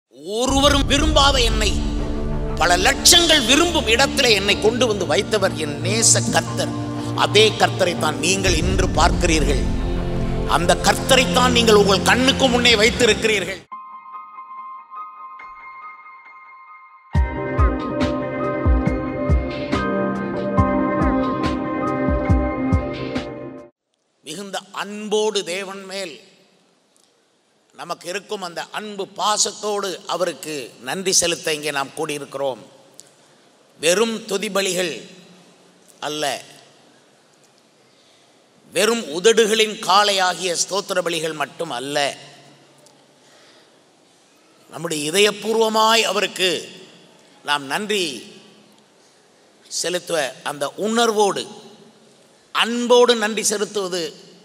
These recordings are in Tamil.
ஒருவரும் விரும்பாத என்னை பல லட்சங்கள் விரும்பும் இடத்திலே என்னை கொண்டு வந்து வைத்தவர் என் நேச கர்த்தர் அதே கர்த்தரை தான் நீங்கள் இன்று பார்க்கிறீர்கள் அந்த கர்த்தரை தான் நீங்கள் உங்கள் கண்ணுக்கு முன்னே வைத்திருக்கிறீர்கள் மிகுந்த அன்போடு தேவன் மேல் நமக்கு இருக்கும் அந்த அன்பு பாசத்தோடு அவருக்கு நன்றி செலுத்த இங்கே நாம் கூடியிருக்கிறோம் வெறும் துதிபலிகள் அல்ல வெறும் உதடுகளின் காளையாகிய ஸ்தோத்திர பலிகள் மட்டும் அல்ல நம்முடைய இதயபூர்வமாய் அவருக்கு நாம் நன்றி செலுத்துவ அந்த உணர்வோடு அன்போடு நன்றி செலுத்துவது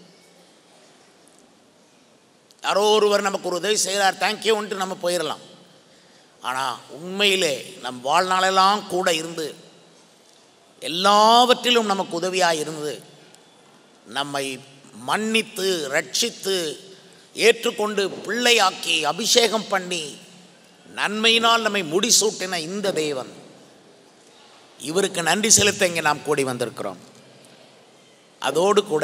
யாரோ ஒருவர் நமக்கு ஒரு உதவி செய்கிறார் தேங்க்யூன்ட்டு நம்ம போயிடலாம் ஆனால் உண்மையிலே நம் வாழ்நாளெல்லாம் கூட இருந்து எல்லாவற்றிலும் நமக்கு உதவியாக இருந்து நம்மை மன்னித்து ரட்சித்து ஏற்றுக்கொண்டு பிள்ளையாக்கி அபிஷேகம் பண்ணி நன்மையினால் நம்மை முடிசூட்டின இந்த தேவன் இவருக்கு நன்றி செலுத்த இங்கே நாம் கூடி வந்திருக்கிறோம் அதோடு கூட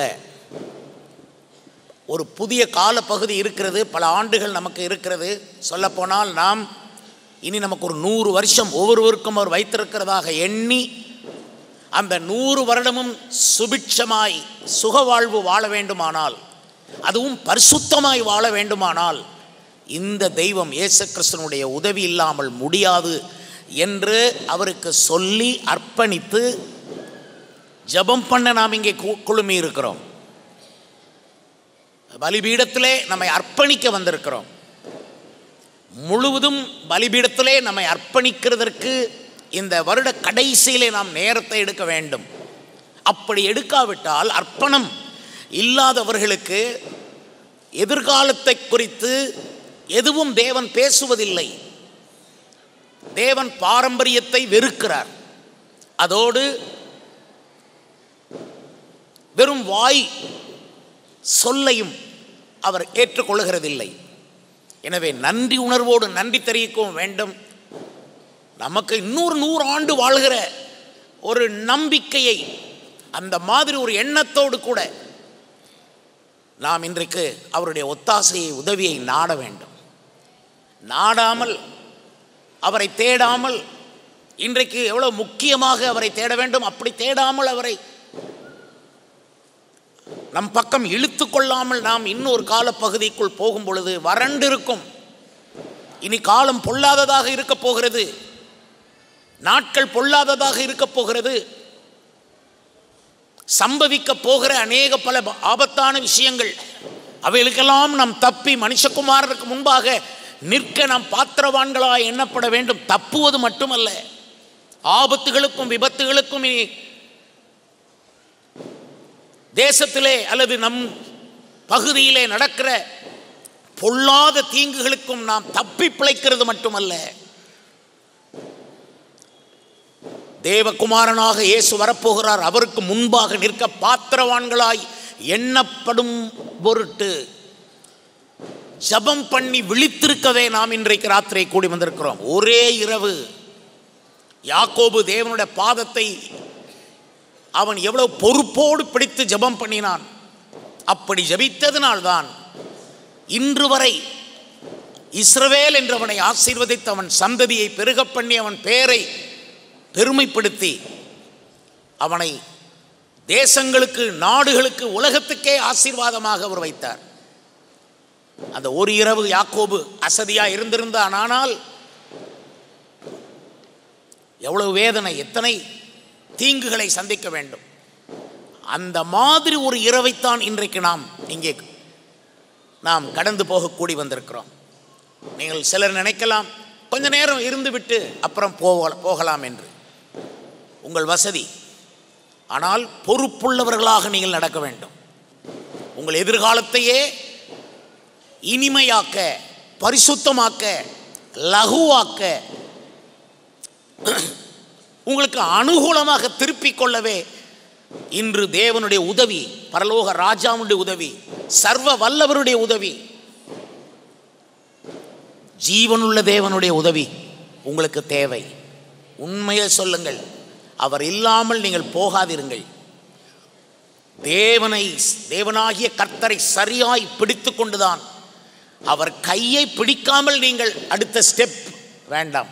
ஒரு புதிய காலப்பகுதி இருக்கிறது பல ஆண்டுகள் நமக்கு இருக்கிறது சொல்லப்போனால் நாம் இனி நமக்கு ஒரு நூறு வருஷம் ஒவ்வொருவருக்கும் அவர் வைத்திருக்கிறதாக எண்ணி அந்த நூறு வருடமும் சுபிட்சமாய் சுகவாழ்வு வாழ வேண்டுமானால் அதுவும் பரிசுத்தமாய் வாழ வேண்டுமானால் இந்த தெய்வம் இயேசு கிறிஸ்தனுடைய உதவி இல்லாமல் முடியாது என்று அவருக்கு சொல்லி அர்ப்பணித்து ஜெபம் பண்ண நாம் இங்கே கு- குழுமி இருக்கிறோம் பலிபீடத்திலே நம்மை அர்ப்பணிக்க வந்திருக்கிறோம் முழுவதும் பலிபீடத்திலே நம்மை அர்ப்பணிக்கிறதற்கு இந்த வருட கடைசியிலே நாம் நேரத்தை எடுக்க வேண்டும் அப்படி எடுக்காவிட்டால் அர்ப்பணம் இல்லாதவர்களுக்கு எதிர்காலத்தை குறித்து எதுவும் தேவன் பேசுவதில்லை தேவன் பாரம்பரியத்தை வெறுக்கிறார் அதோடு வெறும் வாய் சொல்லையும் அவர் ஏற்றுக்கொள்கிறதில்லை எனவே நன்றி உணர்வோடு நன்றி தெரிவிக்கவும் வேண்டும் நமக்கு இன்னொரு நூறு ஆண்டு வாழ்கிற ஒரு நம்பிக்கையை அந்த மாதிரி ஒரு எண்ணத்தோடு கூட நாம் இன்றைக்கு அவருடைய ஒத்தாசையை உதவியை நாட வேண்டும் நாடாமல் அவரை தேடாமல் இன்றைக்கு எவ்வளோ முக்கியமாக அவரை தேட வேண்டும் அப்படி தேடாமல் அவரை நம் பக்கம் இழுத்து கொள்ளாமல் நாம் இன்னொரு காலப்பகுதிக்குள் போகும் பொழுது வறண்டிருக்கும் இனி காலம் பொல்லாததாக இருக்க போகிறது நாட்கள் பொல்லாததாக இருக்க போகிறது சம்பவிக்க போகிற அநேக பல ஆபத்தான விஷயங்கள் அவைகளுக்கெல்லாம் நாம் தப்பி மனுஷகுமாரருக்கு முன்பாக நிற்க நாம் பாத்திரவான்களாய் எண்ணப்பட வேண்டும் தப்புவது மட்டுமல்ல ஆபத்துகளுக்கும் விபத்துகளுக்கும் இனி தேசத்திலே அல்லது நம் பகுதியிலே நடக்கிற பொல்லாத தீங்குகளுக்கும் நாம் தப்பி பிழைக்கிறது மட்டுமல்ல தேவகுமாரனாக இயேசு வரப்போகிறார் அவருக்கு முன்பாக நிற்க பாத்திரவான்களாய் எண்ணப்படும் பொருட்டு ஜபம் பண்ணி விழித்திருக்கவே நாம் இன்றைக்கு ராத்திரை கூடி வந்திருக்கிறோம் ஒரே இரவு யாக்கோபு தேவனுடைய பாதத்தை அவன் எவ்வளவு பொறுப்போடு பிடித்து ஜெபம் பண்ணினான் அப்படி ஜெபித்ததினால்தான் இன்று வரை இஸ்ரவேல் என்றவனை ஆசீர்வதித்து அவன் சந்ததியை பெருக பண்ணி அவன் பெயரை பெருமைப்படுத்தி அவனை தேசங்களுக்கு நாடுகளுக்கு உலகத்துக்கே ஆசீர்வாதமாக அவர் வைத்தார் அந்த ஒரு இரவு யாக்கோபு அசதியாக இருந்திருந்தான் ஆனால் எவ்வளவு வேதனை எத்தனை தீங்குகளை சந்திக்க வேண்டும் அந்த மாதிரி ஒரு இரவைத்தான் இன்றைக்கு நாம் இங்கே நாம் கடந்து போக கூடி வந்திருக்கிறோம் நீங்கள் சிலர் நினைக்கலாம் கொஞ்ச நேரம் இருந்துவிட்டு அப்புறம் போக போகலாம் என்று உங்கள் வசதி ஆனால் பொறுப்புள்ளவர்களாக நீங்கள் நடக்க வேண்டும் உங்கள் எதிர்காலத்தையே இனிமையாக்க பரிசுத்தமாக்க லகுவாக்க உங்களுக்கு அனுகூலமாக திருப்பிக் கொள்ளவே இன்று தேவனுடைய உதவி பரலோக ராஜாவுடைய உதவி சர்வ வல்லவருடைய உதவி ஜீவனுள்ள தேவனுடைய உதவி உங்களுக்கு தேவை உண்மையை சொல்லுங்கள் அவர் இல்லாமல் நீங்கள் போகாதிருங்கள் தேவனை தேவனாகிய கர்த்தரை சரியாய் பிடித்து கொண்டுதான் அவர் கையை பிடிக்காமல் நீங்கள் அடுத்த ஸ்டெப் வேண்டாம்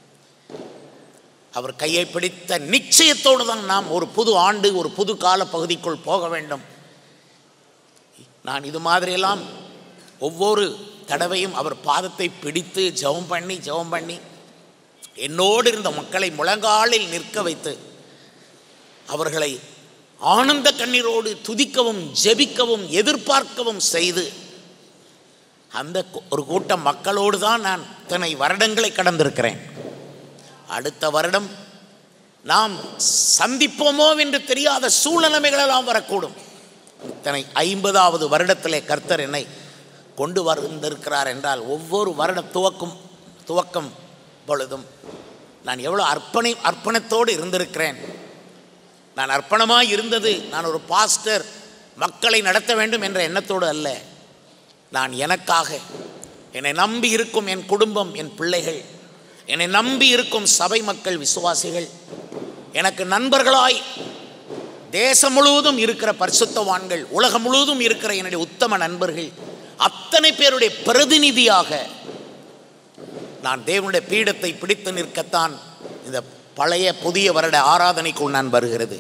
அவர் கையை பிடித்த நிச்சயத்தோடு தான் நாம் ஒரு புது ஆண்டு ஒரு புது கால பகுதிக்குள் போக வேண்டும் நான் இது மாதிரியெல்லாம் ஒவ்வொரு தடவையும் அவர் பாதத்தை பிடித்து ஜெபம் பண்ணி ஜெபம் பண்ணி என்னோடு இருந்த மக்களை முழங்காலில் நிற்க வைத்து அவர்களை ஆனந்த கண்ணீரோடு துதிக்கவும் ஜெபிக்கவும் எதிர்பார்க்கவும் செய்து அந்த கு- ஒரு கூட்டம் மக்களோடு தான் நான் இத்தனை வருடங்களை கடந்திருக்கிறேன் அடுத்த வருடம் நாம் சந்திப்போமோ என்று தெரியாத சூழ்நிலைமைகளெல்லாம் வரக்கூடும் இத்தனை ஐம்பதாவது வருடத்திலே கர்த்தர் என்னை கொண்டு வந்திருக்கிறார் என்றால் ஒவ்வொரு வருட துவக்கும் துவக்கம் பொழுதும் நான் எவ்வளோ அர்ப்பணி அர்ப்பணத்தோடு இருந்திருக்கிறேன் நான் அர்ப்பணமாக இருந்தது நான் ஒரு பாஸ்டர் மக்களை நடத்த வேண்டும் என்ற எண்ணத்தோடு அல்ல நான் எனக்காக என்னை நம்பி இருக்கும் என் குடும்பம் என் பிள்ளைகள் என்னை நம்பி இருக்கும் சபை மக்கள் விசுவாசிகள் எனக்கு நண்பர்களாய் தேசம் முழுவதும் இருக்கிற பரிசுத்தவான்கள் உலகம் முழுவதும் இருக்கிற என்னுடைய உத்தம நண்பர்கள் அத்தனை பேருடைய பிரதிநிதியாக நான் தேவனுடைய பீடத்தை பிடித்து நிற்கத்தான் இந்த பழைய புதிய வருட ஆராதனைக்குள் நான் வருகிறது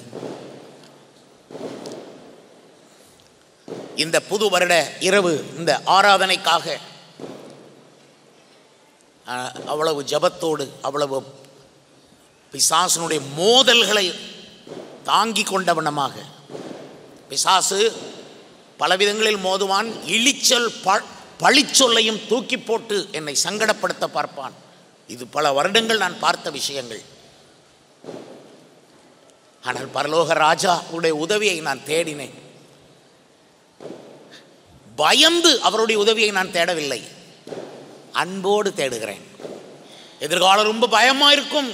இந்த புது வருட இரவு இந்த ஆராதனைக்காக அஹ், அவ்வளவு ஜபத்தோடு அவ்வளவு பிசாசனுடைய மோதல்களை தாங்கி கொண்டவனமாக பிசாசு பலவிதங்களில் மோதுவான் இழிச்சொல் ப பழிச்சொல்லையும் தூக்கி போட்டு என்னை சங்கடப்படுத்த பார்ப்பான் இது பல வருடங்கள் நான் பார்த்த விஷயங்கள் ஆனால் பரலோக ராஜா உடைய உதவியை நான் தேடினேன் பயந்து அவருடைய உதவியை நான் தேடவில்லை அன்போடு தேடுகிறேன் எதிர்காலம் ரொம்ப பயமா இருக்கும்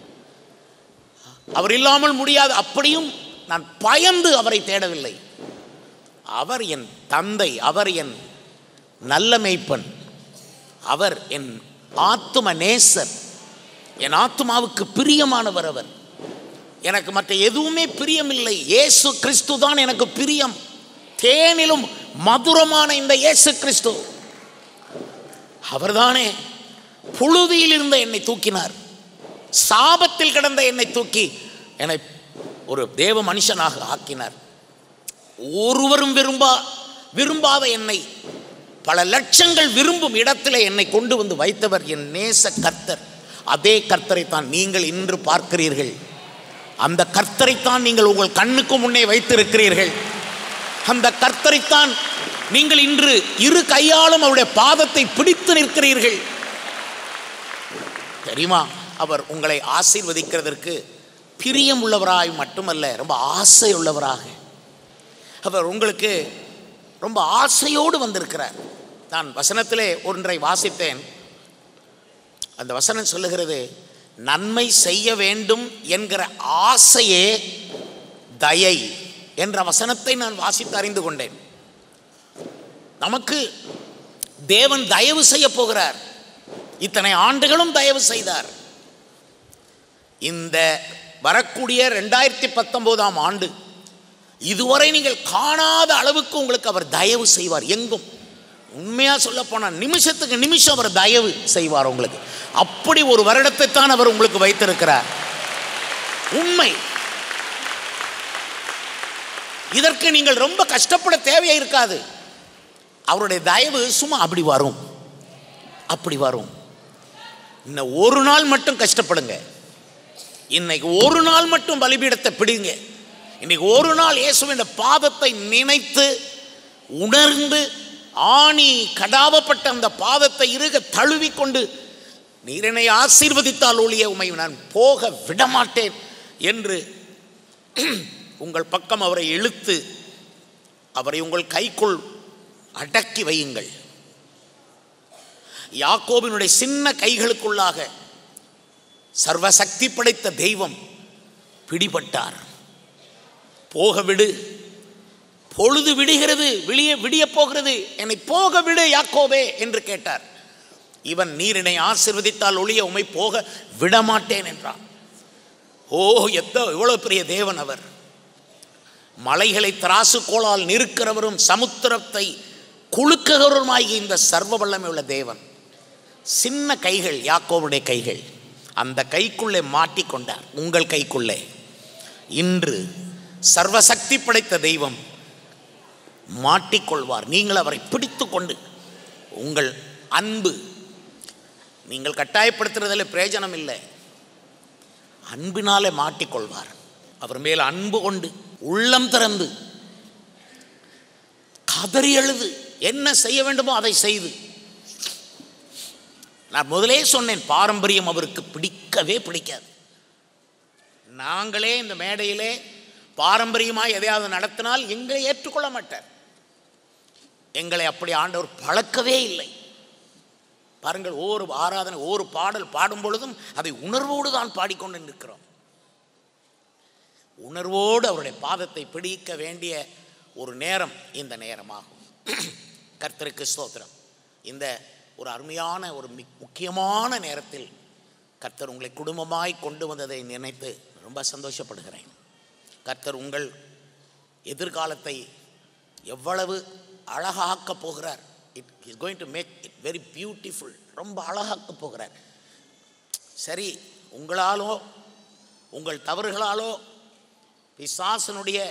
அவர் இல்லாமல் முடியாது அப்படியும் நான் பயந்து அவரை தேடவில்லை அவர் என் தந்தை அவர் என் நல்ல மேய்ப்பன் அவர் என் ஆத்தும நேசர் என் ஆத்துமாவுக்கு பிரியமானவர் அவர் எனக்கு மற்ற எதுவுமே பிரியமில்லை இயேசு கிறிஸ்து தான் எனக்கு பிரியம் தேனிலும் மதுரமான இந்த இயேசு கிறிஸ்து அவர்தானே புழுதியில் இருந்த என்னை தூக்கினார் சாபத்தில் கிடந்த என்னை தூக்கி என்னை ஒரு தேவ மனுஷனாக ஆக்கினார் ஒருவரும் விரும்பா விரும்பாத என்னை பல லட்சங்கள் விரும்பும் இடத்திலே என்னை கொண்டு வந்து வைத்தவர் என் நேச கர்த்தர் அதே கர்த்தரைத்தான் நீங்கள் இன்று பார்க்கிறீர்கள் அந்த கர்த்தரைத்தான் நீங்கள் உங்கள் கண்ணுக்கு முன்னே வைத்திருக்கிறீர்கள் அந்த கர்த்தரைத்தான் நீங்கள் இன்று இரு கையாலும் அவருடைய பாதத்தை பிடித்து நிற்கிறீர்கள் தெரியுமா அவர் உங்களை ஆசீர்வதிக்கிறதற்கு பிரியம் உள்ளவராய் மட்டுமல்ல ரொம்ப ஆசை உள்ளவராக அவர் உங்களுக்கு ரொம்ப ஆசையோடு வந்திருக்கிறார் நான் வசனத்திலே ஒன்றை வாசித்தேன் அந்த வசனம் சொல்லுகிறது நன்மை செய்ய வேண்டும் என்கிற ஆசையே தயை என்ற வசனத்தை நான் வாசித்து அறிந்து கொண்டேன் நமக்கு தேவன் தயவு செய்ய போகிறார் இத்தனை ஆண்டுகளும் தயவு செய்தார் இந்த வரக்கூடிய ரெண்டாயிரத்தி பத்தொன்பதாம் ஆண்டு இதுவரை நீங்கள் காணாத அளவுக்கு உங்களுக்கு அவர் தயவு செய்வார் எங்கும் உண்மையா சொல்ல போனால் நிமிஷத்துக்கு நிமிஷம் அவர் தயவு செய்வார் உங்களுக்கு அப்படி ஒரு வருடத்தை தான் அவர் உங்களுக்கு வைத்திருக்கிறார் உண்மை இதற்கு நீங்கள் ரொம்ப கஷ்டப்பட தேவையே இருக்காது அவருடைய தயவு சும்மா அப்படி வரும் அப்படி வரும் இன்னும் ஒரு நாள் மட்டும் கஷ்டப்படுங்க இன்னைக்கு ஒரு நாள் மட்டும் பலிபீடத்தை பிடிங்க இன்னைக்கு ஒரு நாள் இயேசுவின் பாதத்தை நினைத்து உணர்ந்து ஆணி கடாவப்பட்ட அந்த பாதத்தை இருக தழுவிக்கொண்டு நீர் என்னை ஆசீர்வதித்தால் ஒழிய உமை நான் போக விடமாட்டேன் என்று உங்கள் பக்கம் அவரை இழுத்து அவரை உங்கள் கைக்குள் அடக்கி வையுங்கள் யாக்கோபினுடைய சின்ன கைகளுக்குள்ளாக சர்வசக்தி படைத்த தெய்வம் பிடிபட்டார் போக விடு பொழுது விடுகிறது விடிய விடிய போகிறது என்னை போக விடு யாக்கோபே என்று கேட்டார் இவன் நீரினை ஆசிர்வதித்தால் ஒளிய உமை போக விடமாட்டேன் என்றான் ஓ எத்த எவ்வளவு பெரிய தேவன் அவர் மலைகளை திராசு கோளால் நிற்கிறவரும் சமுத்திரத்தை குலுக்குகிறவருமாகிய இந்த சர்வ வல்லமை உள்ள தேவன் சின்ன கைகள் யாக்கோவுடைய கைகள் அந்த கைக்குள்ளே மாட்டிக்கொண்டார் உங்கள் கைக்குள்ளே இன்று சர்வசக்தி படைத்த தெய்வம் மாட்டிக்கொள்வார் நீங்கள் அவரை பிடித்து கொண்டு உங்கள் அன்பு நீங்கள் கட்டாயப்படுத்துறதில் பிரயோஜனம் இல்லை அன்பினாலே மாட்டிக்கொள்வார் அவர் மேல் அன்பு கொண்டு உள்ளம் திறந்து கதறி எழுது என்ன செய்ய வேண்டுமோ அதை செய்து நான் முதலே சொன்னேன் பாரம்பரியம் அவருக்கு பிடிக்கவே பிடிக்காது நாங்களே இந்த மேடையிலே பாரம்பரியமாக எதையாவது நடத்தினால் எங்களை ஏற்றுக்கொள்ள மாட்டார் எங்களை அப்படி ஆண்டவர் பழக்கவே இல்லை பாருங்கள் ஒவ்வொரு ஆராதனை ஒவ்வொரு பாடல் பாடும் பொழுதும் அதை உணர்வோடு தான் பாடிக்கொண்டு நிற்கிறோம் உணர்வோடு அவருடைய பாதத்தை பிடிக்க வேண்டிய ஒரு நேரம் இந்த நேரமாகும் கர்த்தருக்கு ஸ்தோத்திரம் இந்த ஒரு அருமையான ஒரு மிக்- முக்கியமான நேரத்தில் கர்த்தர் உங்களை குடும்பமாய் கொண்டு வந்ததை நினைத்து ரொம்ப சந்தோஷப்படுகிறேன் கர்த்தர் உங்கள் எதிர்காலத்தை எவ்வளவு அழகாக்கப் போகிறார் it is going to make it very beautiful ரொம்ப அழகாக்கப் போகிறார் சரி உங்களாலோ உங்கள் தவறுகளாலோ பிசாசனுடைய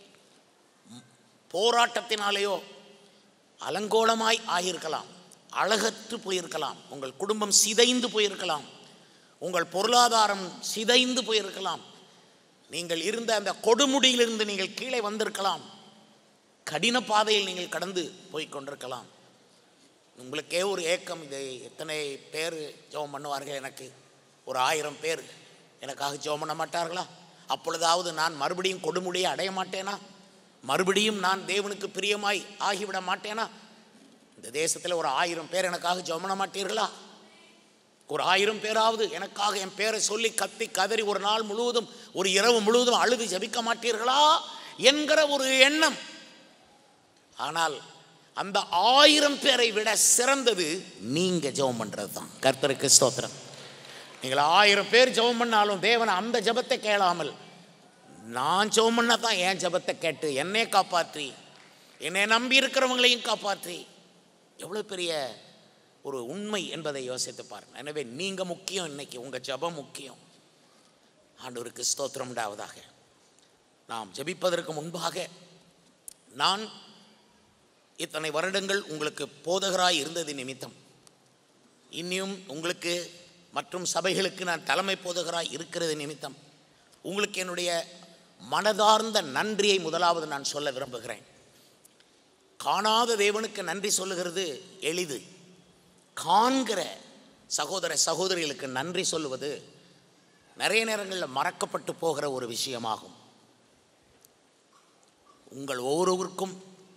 போராட்டத்தினாலேயோ அலங்கோலமாய் ஆகியிருக்கலாம் அழகற்று போயிருக்கலாம் உங்கள் குடும்பம் சிதைந்து போயிருக்கலாம் உங்கள் பொருளாதாரம் சிதைந்து போயிருக்கலாம் நீங்கள் இருந்த அந்த கொடுமுடியிலிருந்து நீங்கள் கீழே வந்திருக்கலாம் கடின பாதையில் நீங்கள் கடந்து போய் கொண்டிருக்கலாம் உங்களுக்கே ஒரு ஏக்கம் இதை எத்தனை பேர் ஜெபம் பண்ணுவார்கள் எனக்கு ஒரு ஆயிரம் பேர் எனக்காக ஜெபம் பண்ண மாட்டார்களா அப்பொழுதாவது நான் மறுபடியும் கொடுமுடியை அடைய மாட்டேனா மறுபடியும் நான் தேவனுக்கு பிரியமாய் ஆகிவிட மாட்டேனா இந்த தேசத்தில் ஒரு ஆயிரம் பேர் எனக்காக ஜெபம் பண்ண மாட்டீர்களா ஒரு ஆயிரம் பேராவது எனக்காக என் பேரை சொல்லி கத்தி கதறி ஒரு நாள் முழுவதும் ஒரு இரவு முழுவதும் அழுது ஜெபிக்க மாட்டீர்களா என்கிற ஒரு எண்ணம் ஆனால் அந்த ஆயிரம் பேரை விட சிறந்தது நீங்க ஜெபம் பண்றது தான் கர்த்தருக்கு ஸ்தோத்திரம் நீங்கள் ஆயிரம் பேர் ஜெபம் பண்ணாலும் தேவன் அந்த ஜெபத்தை கேளாமல் நான் ஜெபம் பண்ண தான் என் ஜெபத்தை கேட்டு என்னை காப்பாற்றி என்னை நம்பி இருக்கிறவங்களையும் காப்பாற்றி எவ்வளோ பெரிய ஒரு உண்மை என்பதை யோசித்து பாருங்க எனவே நீங்க முக்கியம் இன்னைக்கு உங்க ஜெபம் முக்கியம் ஆண்டவருக்கு ஸ்தோத்திரம் உண்டாவதாக நாம் ஜெபிப்பதற்கு முன்பாக நான் இத்தனை வருடங்கள் உங்களுக்கு போதகராய் இருந்தது நிமித்தம் இன்னியும் உங்களுக்கு மற்றும் சபைகளுக்கு நான் தலைமை போதகராய் இருக்கிறது நிமித்தம் உங்களுக்கு என்னுடைய மனதார்ந்த நன்றியை முதலாவது நான் சொல்ல விரும்புகிறேன் காணாத தேவனுக்கு நன்றி சொல்லுகிறது எளிது காண்கிற சகோதர சகோதரிகளுக்கு நன்றி சொல்லுவது நிறைய நேரங்களில் மறக்கப்பட்டு போகிற ஒரு விஷயமாகும் உங்கள் ஒவ்வொருவருக்கும்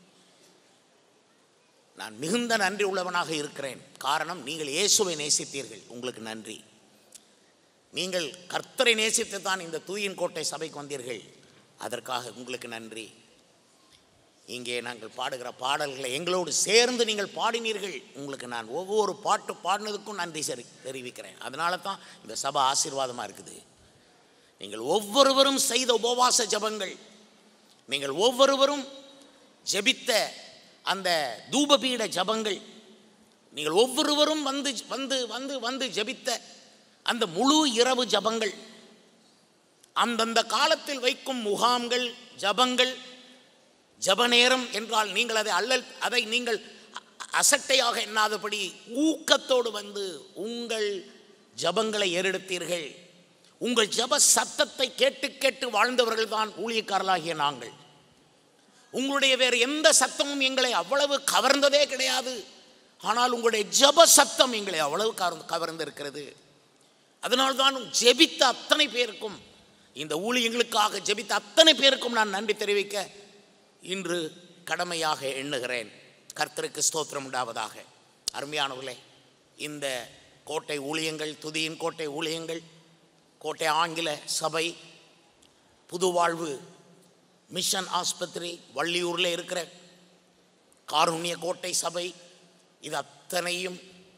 நான் மிகுந்த நன்றி உள்ளவனாக இருக்கிறேன் காரணம் நீங்கள் இயேசுவை நேசித்தீர்கள் உங்களுக்கு நன்றி நீங்கள் கர்த்தரை நேசித்து தான் இந்த தூயின் கோட்டை சபைக்கு வந்தீர்கள் அதற்காக உங்களுக்கு நன்றி இங்கே நாங்கள் பாடுகிற பாடல்களை எங்களோடு சேர்ந்து நீங்கள் பாடினீர்கள் உங்களுக்கு நான் ஒவ்வொரு பாட்டு பாடினதுக்கும் நன்றி சரி தெரிவிக்கிறேன் அதனால தான் இந்த சபை ஆசீர்வாதமாக இருக்குது நீங்கள் ஒவ்வொருவரும் செய்த உபவாச ஜெபங்கள் நீங்கள் ஒவ்வொருவரும் ஜெபித்த அந்த தூபபீட ஜபங்கள் நீங்கள் ஒவ்வொருவரும் வந்து வந்து வந்து வந்து ஜெபித்த அந்த முழு இரவு ஜபங்கள் அந்தந்த காலத்தில் வைக்கும் முகாம்கள் ஜபங்கள் ஜப நேரம் என்றால் நீங்கள் அதை அல்லல் அதை நீங்கள் அ- அசட்டையாக எண்ணாதபடி ஊக்கத்தோடு வந்து உங்கள் ஜபங்களை ஏறெடுத்தீர்கள் உங்கள் ஜப சத்தத்தை கேட்டு கேட்டு வாழ்ந்தவர்கள் தான் ஊழியக்காரர்களாகிய நாங்கள் உங்களுடைய வேறு எந்த சத்தமும் எங்களை அவ்வளவு கவர்ந்ததே கிடையாது ஆனால் உங்களுடைய ஜெப சத்தம் எங்களை அவ்வளவு கவர்ந்து கவர்ந்திருக்கிறது அதனால்தான் ஜெபித்த அத்தனை பேருக்கும் இந்த ஊழியங்களுக்காக ஜெபித்த அத்தனை பேருக்கும் நான் நன்றி தெரிவிக்க இன்று கடமையாக எண்ணுகிறேன் கர்த்தருக்கு ஸ்தோத்திரம் உண்டாவதாக அருமையானவர்களே இந்த கோட்டை ஊழியங்கள் துதியின் கோட்டை ஊழியங்கள் கோட்டை ஆங்கில சபை புதுவாழ்வு மிஷன் ஆஸ்பத்திரி வள்ளியூரில் இருக்கிற காருண்ய கோட்டை சபை இது அத்தனையும்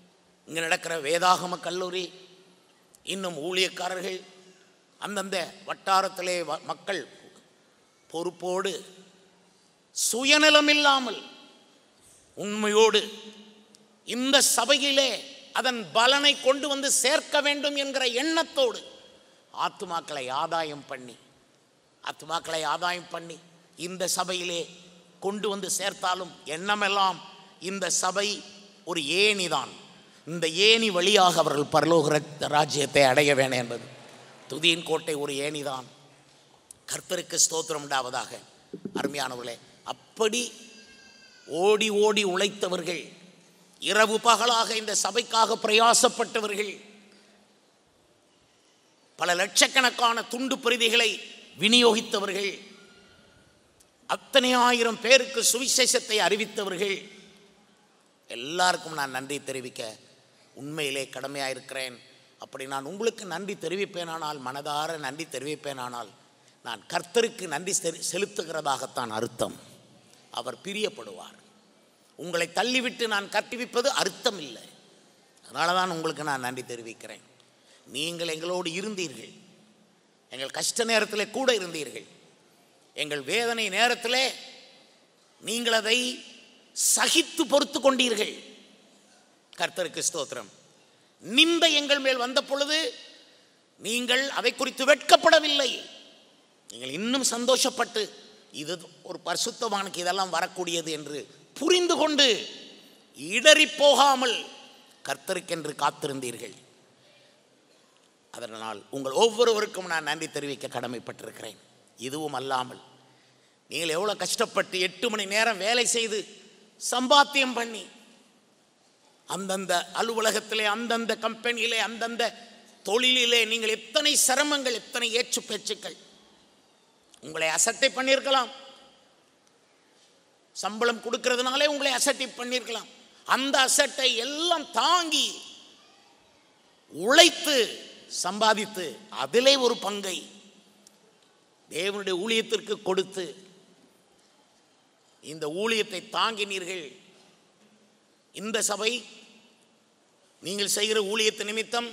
இங்கே நடக்கிற வேதாகம கல்லூரி இன்னும் ஊழியக்காரர்கள் அந்தந்த வட்டாரத்திலே வ- மக்கள் பொறுப்போடு சுயநலம் இல்லாமல் உண்மையோடு இந்த சபையிலே அதன் பலனை கொண்டு வந்து சேர்க்க வேண்டும் என்கிற எண்ணத்தோடு ஆத்துமாக்களை ஆதாயம் பண்ணி ஆத்துமாக்களை ஆதாயம் பண்ணி இந்த சபையிலே கொண்டு வந்து சேர்த்தாலும் எண்ணமெல்லாம் இந்த சபை ஒரு ஏணிதான் இந்த ஏணி வழியாக அவர்கள் பரலோக ர- ராஜ்யத்தை அடைய வேண்டும் என்பது துதியின் கோட்டை ஒரு ஏணிதான் கர்த்தருக்கு ஸ்தோத்திரம் உண்டாவதாக அருமையானவர்களே அப்படி ஓடி ஓடி உழைத்தவர்கள் இரவு பகலாக இந்த சபைக்காக பிரயாசப்பட்டவர்கள் பல லட்சக்கணக்கான துண்டு பிரதிகளை விநியோகித்தவர்கள் அத்தனை ஆயிரம் பேருக்கு சுவிசேஷத்தை அறிவித்தவர்கள் எல்லாருக்கும் நான் நன்றி தெரிவிக்க உண்மையிலே கடமையாக இருக்கிறேன் அப்படி நான் உங்களுக்கு நன்றி தெரிவிப்பேனானால் மனதார நன்றி தெரிவிப்பேனானால் நான் கர்த்தருக்கு நன்றி செ- செலுத்துகிறதாகத்தான் அர்த்தம் அவர் பிரியப்படுவார் உங்களை தள்ளிவிட்டு நான் கற்பிப்பது அர்த்தம் இல்லை அதனால தான் உங்களுக்கு நான் நன்றி தெரிவிக்கிறேன் நீங்கள் எங்களோடு இருந்தீர்கள் எங்கள் கஷ்ட நேரத்தில் கூட இருந்தீர்கள் எங்கள் வேதனை நேரத்திலே நீங்கள் அதை சகித்து பொறுத்து கொண்டீர்கள் கர்த்தருக்கு ஸ்தோத்திரம் நிந்த எங்கள் மேல் வந்த பொழுது நீங்கள் அதை குறித்து வெட்கப்படவில்லை நீங்கள் இன்னும் சந்தோஷப்பட்டு இது ஒரு பரிசுத்தவானுக்கு இதெல்லாம் வரக்கூடியது என்று புரிந்து கொண்டு இடறி போகாமல் கர்த்தருக்கென்று காத்திருந்தீர்கள் அதனால் உங்கள் ஒவ்வொருவருக்கும் நான் நன்றி தெரிவிக்க கடமைப்பட்டிருக்கிறேன் இதுவும் அல்லாமல் நீங்கள் எவ்வளோ கஷ்டப்பட்டு எட்டு மணி நேரம் வேலை செய்து சம்பாத்தியம் பண்ணி அந்தந்த அலுவலகத்திலே அந்தந்த கம்பெனியிலே அந்தந்த தொழிலிலே நீங்கள் எத்தனை சிரமங்கள் எத்தனை ஏற்று பேச்சுக்கள் உங்களை அசட்டை பண்ணியிருக்கலாம் சம்பளம் கொடுக்கறதுனாலே உங்களை அசட்டை பண்ணியிருக்கலாம் அந்த அசட்டை எல்லாம் தாங்கி உழைத்து சம்பாதித்து அதிலே ஒரு பங்கை தேவனுடைய ஊழியத்திற்கு கொடுத்து இந்த ஊழியத்தை தாங்கினீர்கள் இந்த சபை நீங்கள் செய்கிற ஊழியத்து நிமித்தம்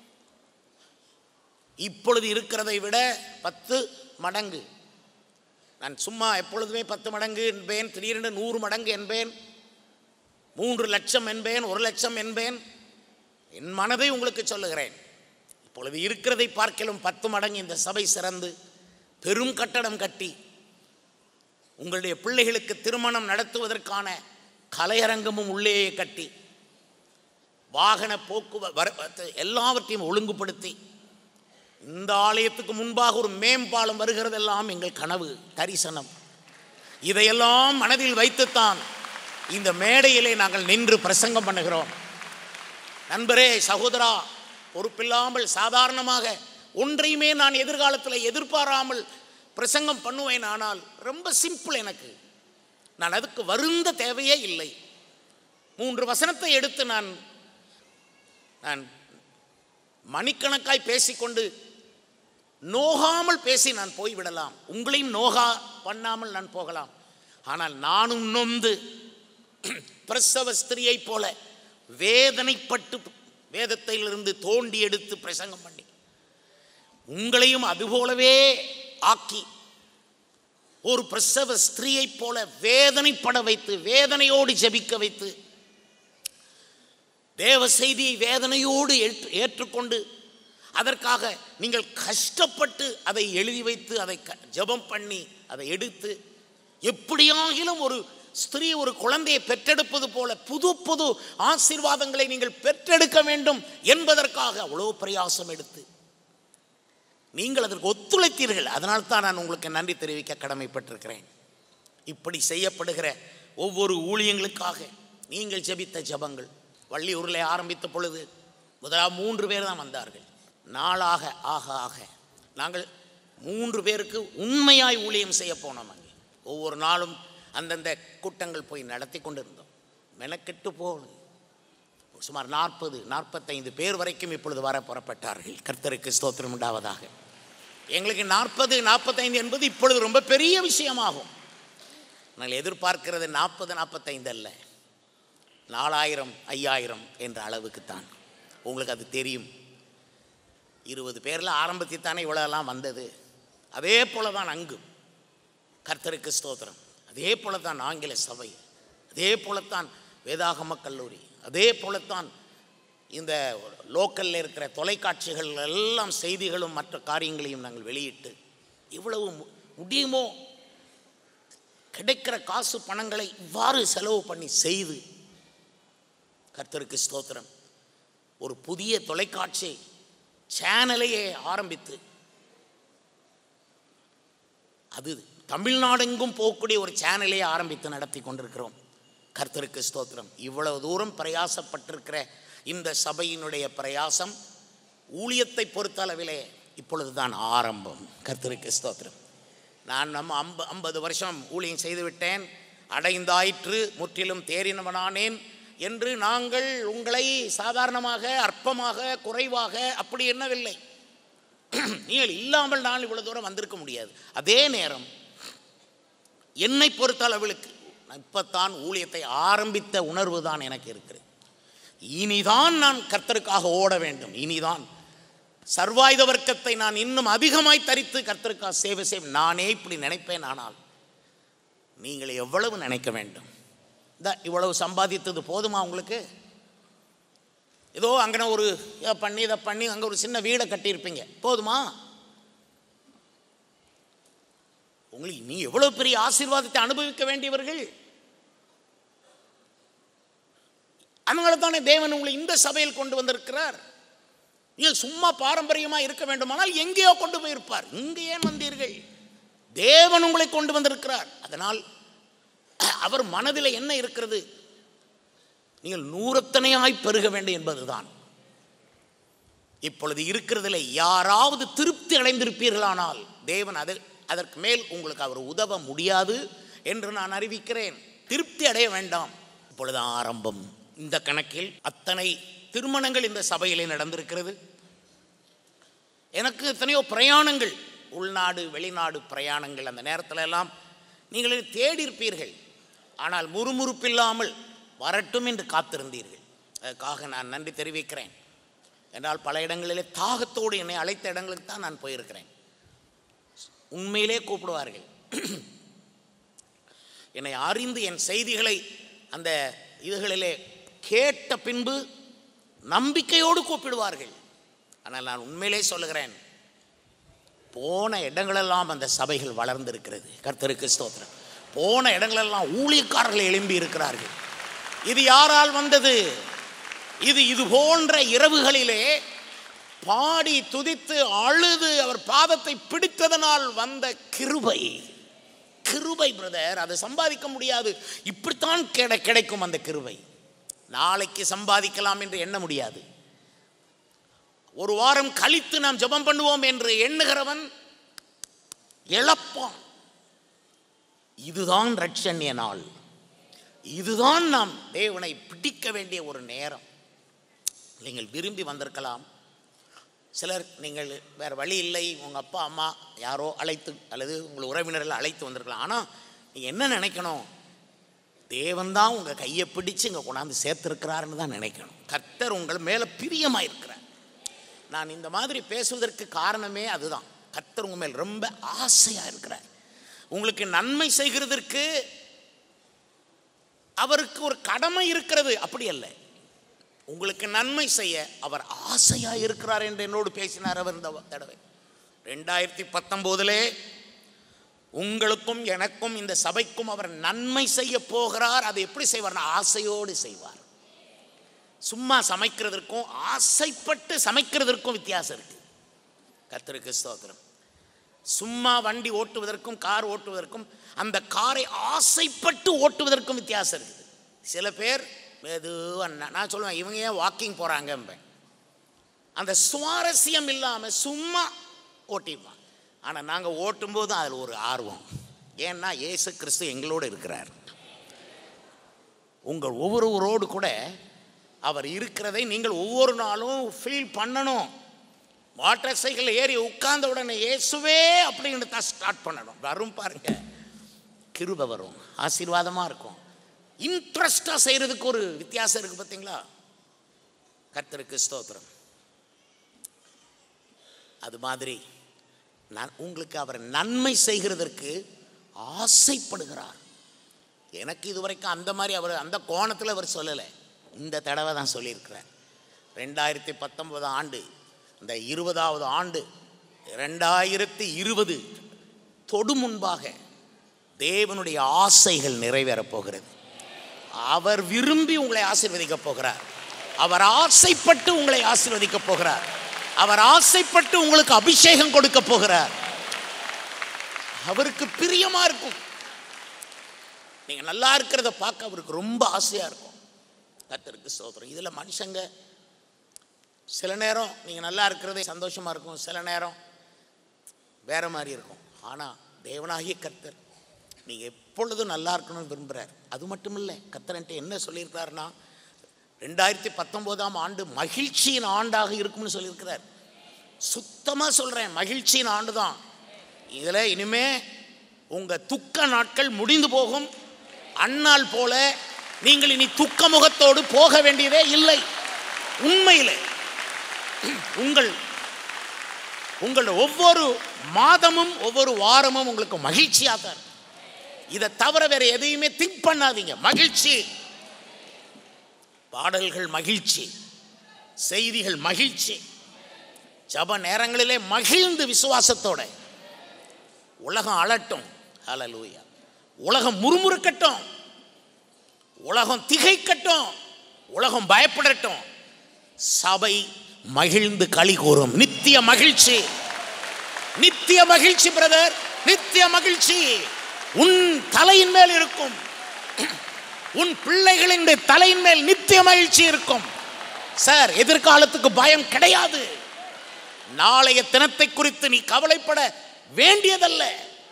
இப்பொழுது இருக்கிறதை விட பத்து மடங்கு நான் சும்மா எப்பொழுதுமே பத்து மடங்கு என்பேன் திடீரென்று நூறு மடங்கு என்பேன் மூன்று லட்சம் என்பேன் ஒரு லட்சம் என்பேன் என் மனதை உங்களுக்கு சொல்லுகிறேன் இப்பொழுது இருக்கிறதை பார்க்கலும் பத்து மடங்கு இந்த சபை சிறந்து பெரும் கட்டடம் கட்டி உங்களுடைய பிள்ளைகளுக்கு திருமணம் நடத்துவதற்கான கலையரங்கமும் உள்ளேயே கட்டி வாகன போக்குவரத்து எல்லாவற்றையும் ஒழுங்குபடுத்தி இந்த ஆலயத்துக்கு முன்பாக ஒரு மேம்பாலம் வருகிறதெல்லாம் எங்கள் கனவு தரிசனம் இதையெல்லாம் மனதில் வைத்துத்தான் இந்த மேடையிலே நாங்கள் நின்று பிரசங்கம் பண்ணுகிறோம் நண்பரே சகோதரா பொறுப்பில்லாமல் சாதாரணமாக ஒன்றையுமே நான் எதிர்காலத்தில் எதிர்பாராமல் பிரசங்கம் பண்ணுவேன் ஆனால் ரொம்ப சிம்பிள் எனக்கு நான் அதுக்கு வருந்த தேவையே இல்லை மூன்று வசனத்தை எடுத்து நான் நான் மணிக்கணக்காய் பேசிக்கொண்டு நோகாமல் பேசி நான் போய்விடலாம் உங்களையும் நோகா பண்ணாமல் நான் போகலாம் ஆனால் நானும் நொந்து பிரசவ ஸ்திரியைப் போல வேதனைப்பட்டு வேதத்திலிருந்து தோண்டி எடுத்து பிரசங்கம் பண்ணி உங்களையும் அதுபோலவே ஆக்கி ஒரு பிரசவ ஸ்திரீயைப் போல வேதனைப்பட வைத்து வேதனையோடு ஜெபிக்க வைத்து தேவ செய்தியை வேதனையோடு ஏற்று ஏற்றுக்கொண்டு அதற்காக நீங்கள் கஷ்டப்பட்டு அதை எழுதி வைத்து அதை க- ஜெபம் பண்ணி அதை எடுத்து எப்படியாகிலும் ஒரு ஸ்திரீ ஒரு குழந்தையை பெற்றெடுப்பது போல புது புது ஆசீர்வாதங்களை நீங்கள் பெற்றெடுக்க வேண்டும் என்பதற்காக அவ்வளோ பிரயாசம் எடுத்து நீங்கள் அதற்கு ஒத்துழைத்தீர்கள் அதனால் தான் நான் உங்களுக்கு நன்றி தெரிவிக்க கடமைப்பட்டிருக்கிறேன் இப்படி செய்யப்படுகிற ஒவ்வொரு ஊழியங்களுக்காக நீங்கள் ஜெபித்த ஜெபங்கள் வள்ளியூரில் ஆரம்பித்த பொழுது முதலாக மூன்று பேர் தான் வந்தார்கள் நாளாக ஆக ஆக நாங்கள் மூன்று பேருக்கு உண்மையாய் ஊழியம் செய்ய போனோம் அங்கே ஒவ்வொரு நாளும் அந்தந்த கூட்டங்கள் போய் நடத்தி கொண்டிருந்தோம் மெனக்கெட்டு போகணும் சுமார் நாற்பது நாற்பத்தைந்து பேர் வரைக்கும் இப்பொழுது வர புறப்பட்டார்கள் கர்த்தருக்கு ஸ்தோத்திரம் உண்டாவதாக எங்களுக்கு நாற்பது நாற்பத்தைந்து என்பது இப்பொழுது ரொம்ப பெரிய விஷயமாகும் நாங்கள் எதிர்பார்க்கிறது நாற்பது நாற்பத்தைந்து அல்ல நாலாயிரம் ஐயாயிரம் என்ற அளவுக்குத்தான் உங்களுக்கு அது தெரியும் இருபது பேரில் ஆரம்பத்தித்தானே இவ்வளோலாம் வந்தது அதே போல தான் அங்கும் கர்த்தருக்கு ஸ்தோத்திரம் அதே போல தான் ஆங்கில சபை அதே போலத்தான் வேதாகம கல்லூரி அதே போலத்தான் இந்த லோக்கலில் இருக்கிற தொலைக்காட்சிகள் எல்லாம் செய்திகளும் மற்ற காரியங்களையும் நாங்கள் வெளியிட்டு இவ்வளவு மு- முடியுமோ கிடைக்கிற காசு பணங்களை இவ்வாறு செலவு பண்ணி செய்து கர்த்தருக்கு ஸ்தோத்திரம் ஒரு புதிய தொலைக்காட்சி சேனலையே ஆரம்பித்து அது தமிழ்நாடெங்கும் போகக்கூடிய ஒரு சேனலையே ஆரம்பித்து நடத்தி கொண்டிருக்கிறோம் கர்த்தருக்கு ஸ்தோத்திரம் இவ்வளவு தூரம் பிரயாசப்பட்டிருக்கிற இந்த சபையினுடைய பிரயாசம் ஊழியத்தை பொறுத்தளவிலே இப்பொழுதுதான் ஆரம்பம் கர்த்தருக்கு ஸ்தோத்திரம் நான் நம்ம ஐம்ப ஐம்பது வருஷம் ஊழியம் செய்துவிட்டேன் அடைந்தாயிற்று முற்றிலும் தேறினவனானேன் என்று நாங்கள் உங்களை சாதாரணமாக அற்பமாக குறைவாக அப்படி எண்ணவில்லை நீங்கள் இல்லாமல் நான் இவ்வளவு தூரம் வந்திருக்க முடியாது அதே நேரம் என்னை பொறுத்தளவுக்கு நான் இப்பத்தான் ஊழியத்தை ஆரம்பித்த உணர்வு தான் எனக்கு இருக்கிறது இனிதான் நான் கர்த்தருக்காக ஓட வேண்டும் இனிதான் சர்வாயுத வர்க்கத்தை நான் இன்னும் அதிகமாய் தரித்து கர்த்தருக்காக சேவை செய்வேன் நானே இப்படி நினைப்பேன் ஆனால் நீங்கள் எவ்வளவு நினைக்க வேண்டும் இந்த இவ்வளவு சம்பாதித்தது போதுமா உங்களுக்கு ஏதோ அங்கே ஒரு இதை பண்ணி இதை பண்ணி அங்கே ஒரு சின்ன வீடை கட்டியிருப்பீங்க போதுமா உங்களுக்கு நீ எவ்வளவு பெரிய ஆசீர்வாதத்தை அனுபவிக்க வேண்டியவர்கள் அதனால தானே தேவன் உங்களை இந்த சபையில் கொண்டு வந்திருக்கிறார் நீங்கள் சும்மா பாரம்பரியமாக இருக்க வேண்டுமானால் எங்கேயோ கொண்டு போயிருப்பார் இங்கே ஏன் வந்தீர்கள் தேவன் உங்களை கொண்டு வந்திருக்கிறார் அதனால் அவர் மனதில் என்ன இருக்கிறது நீங்கள் நூறத்தனையாய் பெருக வேண்டும் என்பதுதான் இப்பொழுது இருக்கிறதுல யாராவது திருப்தி அடைந்திருப்பீர்களானால் தேவன் அது அதற்கு மேல் உங்களுக்கு அவர் உதவ முடியாது என்று நான் அறிவிக்கிறேன் திருப்தி அடைய வேண்டாம் இப்பொழுது ஆரம்பம் இந்த கணக்கில் அத்தனை திருமணங்கள் இந்த சபையிலே நடந்திருக்கிறது எனக்கு எத்தனையோ பிரயாணங்கள் உள்நாடு வெளிநாடு பிரயாணங்கள் அந்த நேரத்தில் எல்லாம் நீங்கள் தேடி இருப்பீர்கள் ஆனால் முறுமுறுப்பில்லாமல் வரட்டும் என்று காத்திருந்தீர்கள் அதுக்காக நான் நன்றி தெரிவிக்கிறேன் என்றால் பல இடங்களிலே தாகத்தோடு என்னை அழைத்த இடங்களுக்கு தான் நான் போயிருக்கிறேன் உண்மையிலே கூப்பிடுவார்கள் என்னை அறிந்து என் செய்திகளை அந்த இதுகளிலே கேட்ட பின்பு நம்பிக்கையோடு கூப்பிடுவார்கள் ஆனால் நான் உண்மையிலே சொல்லுகிறேன் போன இடங்களெல்லாம் அந்த சபைகள் வளர்ந்திருக்கிறது கர்த்தருக்கு ஸ்தோத்திரம் போன இடங்களெல்லாம் ஊழியக்காரர்கள் எழும்பி இருக்கிறார்கள் இது யாரால் வந்தது இது இது போன்ற இரவுகளிலே பாடி துதித்து அழுது அவர் பாதத்தை பிடித்ததனால் வந்த கிருபை கிருபை பிரதர் அதை சம்பாதிக்க முடியாது இப்படித்தான் கிடை கிடைக்கும் அந்த கிருபை நாளைக்கு சம்பாதிக்கலாம் என்று எண்ண முடியாது ஒரு வாரம் கழித்து நாம் ஜெபம் பண்ணுவோம் என்று எண்ணுகிறவன் இழப்பான் இதுதான் ரட்சண்ய நாள் இதுதான் நாம் தேவனை பிடிக்க வேண்டிய ஒரு நேரம் நீங்கள் விரும்பி வந்திருக்கலாம் சிலர் நீங்கள் வேறு வழி இல்லை உங்கள் அப்பா அம்மா யாரோ அழைத்து அல்லது உங்கள் உறவினர்கள் அழைத்து வந்திருக்கலாம் ஆனால் நீங்கள் என்ன நினைக்கணும் தேவன் தான் உங்கள் கையை பிடிச்சு இங்கே கொண்டாந்து சேர்த்துருக்கிறாருன்னு தான் நினைக்கணும் கர்த்தர் உங்கள் மேலே பிரியமாக இருக்கிறார் நான் இந்த மாதிரி பேசுவதற்கு காரணமே அதுதான் கர்த்தர் உங்கள் மேல் ரொம்ப ஆசையாக இருக்கிறார் உங்களுக்கு நன்மை செய்கிறதற்கு அவருக்கு ஒரு கடமை இருக்கிறது அப்படி அல்ல உங்களுக்கு நன்மை செய்ய அவர் ஆசையா இருக்கிறார் என்று என்னோடு பேசினார் அவர் இந்த தடவை ரெண்டாயிரத்தி பத்தொம்போதிலே உங்களுக்கும் எனக்கும் இந்த சபைக்கும் அவர் நன்மை செய்ய போகிறார் அதை எப்படி செய்வார்னா ஆசையோடு செய்வார் சும்மா சமைக்கிறதற்கும் ஆசைப்பட்டு சமைக்கிறதற்கும் வித்தியாசம் இருக்கு கர்த்தருக்கு ஸ்தோத்திரம் சும்மா வண்டி ஓட்டுவதற்கும் கார் ஓட்டுவதற்கும் அந்த காரை ஆசைப்பட்டு ஓட்டுவதற்கும் வித்தியாசம் இருக்குது சில பேர் மெதுவா நான் நான் சொல்லுவேன் இவங்க ஏன் வாக்கிங் போகிறாங்கம்பேன் அந்த சுவாரஸ்யம் இல்லாமல் சும்மா ஓட்டிப்பான் ஆனால் நாங்கள் ஓட்டும்போது அதில் ஒரு ஆர்வம் ஏன்னா இயேசு கிறிஸ்து எங்களோடு இருக்கிறார் உங்கள் ஒவ்வொருவரோடு கூட அவர் இருக்கிறதை நீங்கள் ஒவ்வொரு நாளும் ஃபீல் பண்ணணும் வாட்டர் சைக்கிள் ஏறி உட்கார்ந்த உடனே இயேசுவே அப்படின்னு தான் ஸ்டார்ட் பண்ணணும் வரும் பாருங்க கிருபை வரும் ஆசீர்வாதமாக இருக்கும் இன்ட்ரெஸ்டாக செய்கிறதுக்கு ஒரு வித்தியாசம் இருக்குது பார்த்தீங்களா கர்த்தருக்கு ஸ்தோத்திரம் அது மாதிரி நான் உங்களுக்கு அவர் நன்மை செய்கிறதற்கு ஆசைப்படுகிறார் எனக்கு இதுவரைக்கும் அந்த மாதிரி அவர் அந்த கோணத்தில் அவர் சொல்லலை இந்த தடவை தான் சொல்லியிருக்கிறார் ரெண்டாயிரத்தி பத்தொன்பதாம் ஆண்டு இந்த இருபதாவது ஆண்டு ரெண்டாயிரத்தி இருபது தொடு முன்பாக தேவனுடைய ஆசைகள் நிறைவேறப் போகிறது அவர் விரும்பி உங்களை ஆசீர்வதிக்கப் போகிறார் அவர் ஆசைப்பட்டு உங்களை ஆசீர்வதிக்கப் போகிறார் அவர் ஆசைப்பட்டு உங்களுக்கு அபிஷேகம் கொடுக்க போகிறார் அவருக்கு பிரியமா இருக்கும் நீங்க நல்லா இருக்கிறத பார்க்க அவருக்கு ரொம்ப ஆசையா இருக்கும் கர்த்தருக்கு சோதரம் இதுல மனுஷங்க சில நேரம் நீங்க நல்லா இருக்கிறதே சந்தோஷமா இருக்கும் சில நேரம் வேற மாதிரி இருக்கும் ஆனா தேவனாகிய கர்த்தர் நீங்க எப்பொழுதும் நல்லா இருக்கணும்னு விரும்புறார் அது மட்டும் இல்லை கர்த்தர்ன்ட்டு என்ன சொல்லியிருக்கிறாருன்னா ரெண்டாயிரத்தி பத்தொம்போதாம் ஆண்டு மகிழ்ச்சியின் ஆண்டாக இருக்கும்னு சொல்லியிருக்கிறார் சுத்தமாக சொல்கிறேன் மகிழ்ச்சியின் ஆண்டு தான் இதில் இனிமே உங்கள் துக்க நாட்கள் முடிந்து போகும் அந்நாள் போல நீங்கள் இனி துக்க முகத்தோடு போக வேண்டியதே இல்லை உண்மையிலே உங்கள் உங்கள் ஒவ்வொரு மாதமும் ஒவ்வொரு வாரமும் உங்களுக்கு மகிழ்ச்சியாக தான் இருக்கும். இதை தவிர வேற எதையுமே திங்க் பண்ணாதீங்க மகிழ்ச்சி பாடல்கள் மகிழ்ச்சி செய்திகள் மகிழ்ச்சி ஜப நேரங்களிலே மகிழ்ந்து விசுவாசத்தோட உலகம் அலட்டும் ஹalleluya உலகம் முறுமுறுக்கட்டும் உலகம் திகைக்கட்டும் உலகம் பயப்படட்டும் சபை மகிழ்ந்து களி கூறும் நித்திய மகிழ்ச்சி நித்திய மகிழ்ச்சி பிரதர் நித்திய மகிழ்ச்சி உன் தலையின் மேல் இருக்கும் உன் பிள்ளைகளின் தலையின் மேல் நித்திய மகிழ்ச்சி இருக்கும் சார் எதிர்காலத்துக்கு பயம் கிடையாது நாளைய தினத்தை குறித்து நீ கவலைப்பட வேண்டியதல்ல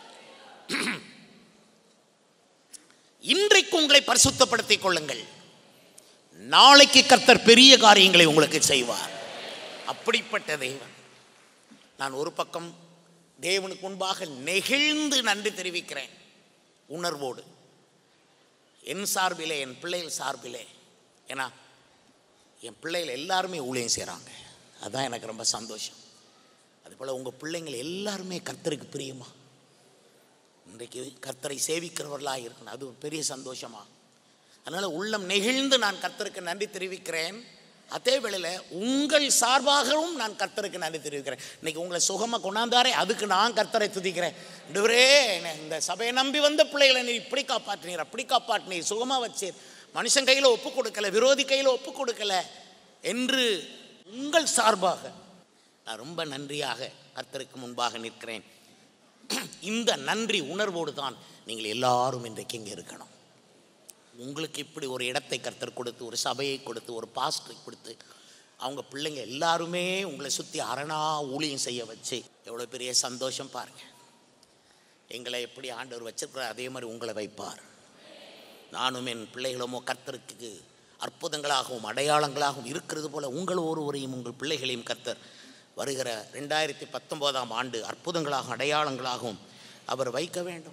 இன்றைக்கு உங்களை பரிசுத்தப்படுத்திக் கொள்ளுங்கள் நாளைக்கு கர்த்தர் பெரிய காரியங்களை உங்களுக்கு செய்வார் அப்படிப்பட்ட தேவன் நான் ஒரு பக்கம் தேவனுக்கு முன்பாக நெகிழ்ந்து நன்றி தெரிவிக்கிறேன் உணர்வோடு என் சார்பிலே என் பிள்ளைகள் சார்பிலே ஏன்னா என் பிள்ளைகள் எல்லாருமே ஊழியம் செய்கிறாங்க அதுதான் எனக்கு ரொம்ப சந்தோஷம் அதுபோல் உங்கள் பிள்ளைங்கள் எல்லாருமே கர்த்தருக்கு பிரியமா இன்றைக்கு கர்த்தரை சேவிக்கிறவர்களாக இருக்கணும் அது ஒரு பெரிய சந்தோஷமா அதனால் உள்ளம் நெகிழ்ந்து நான் கர்த்தருக்கு நன்றி தெரிவிக்கிறேன் அதே வேளையில் உங்கள் சார்பாகவும் நான் கர்த்தருக்கு நன்றி தெரிவிக்கிறேன் இன்னைக்கு உங்களை சுகமாக கொண்டாந்தாரே அதுக்கு நான் கர்த்தரை துதிக்கிறேன் இவரே இந்த சபையை நம்பி வந்த பிள்ளைகளை நீ இப்படி காப்பாற்றினீர் அப்படி காப்பாற்றினீர் சுகமாக வச்சீர் மனுஷன் கையில் ஒப்பு கொடுக்கல விரோதி கையில் ஒப்பு கொடுக்கல என்று உங்கள் சார்பாக நான் ரொம்ப நன்றியாக கர்த்தருக்கு முன்பாக நிற்கிறேன் இந்த நன்றி உணர்வோடு தான் நீங்கள் எல்லாரும் இன்றைக்கு இங்கே இருக்கணும் உங்களுக்கு இப்படி ஒரு இடத்தை கர்த்தர் கொடுத்து ஒரு சபையை கொடுத்து ஒரு பாஸ்டரை கொடுத்து அவங்க பிள்ளைங்க எல்லாருமே உங்களை சுற்றி அரணா ஊழியம் செய்ய வச்சு எவ்வளோ பெரிய சந்தோஷம் பாருங்க எங்களை எப்படி ஆண்டவர் வச்சிருக்கிறார் அதே மாதிரி உங்களை வைப்பார் நானும் என் பிள்ளைகளுமோ கர்த்தருக்கு அற்புதங்களாகவும் அடையாளங்களாகவும் இருக்கிறது போல உங்கள் ஒருவரையும் உங்கள் பிள்ளைகளையும் கர்த்தர் வருகிற ரெண்டாயிரத்தி பத்தொம்போதாம் ஆண்டு அற்புதங்களாகவும் அடையாளங்களாகவும் அவர் வைக்க வேண்டும்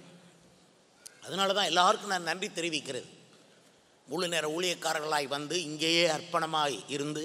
அதனால தான் எல்லாருக்கும் நான் நன்றி தெரிவிக்கிறது முழு நேர ஊழியக்காரர்களாய் வந்து இங்கேயே அர்ப்பணமாய் இருந்து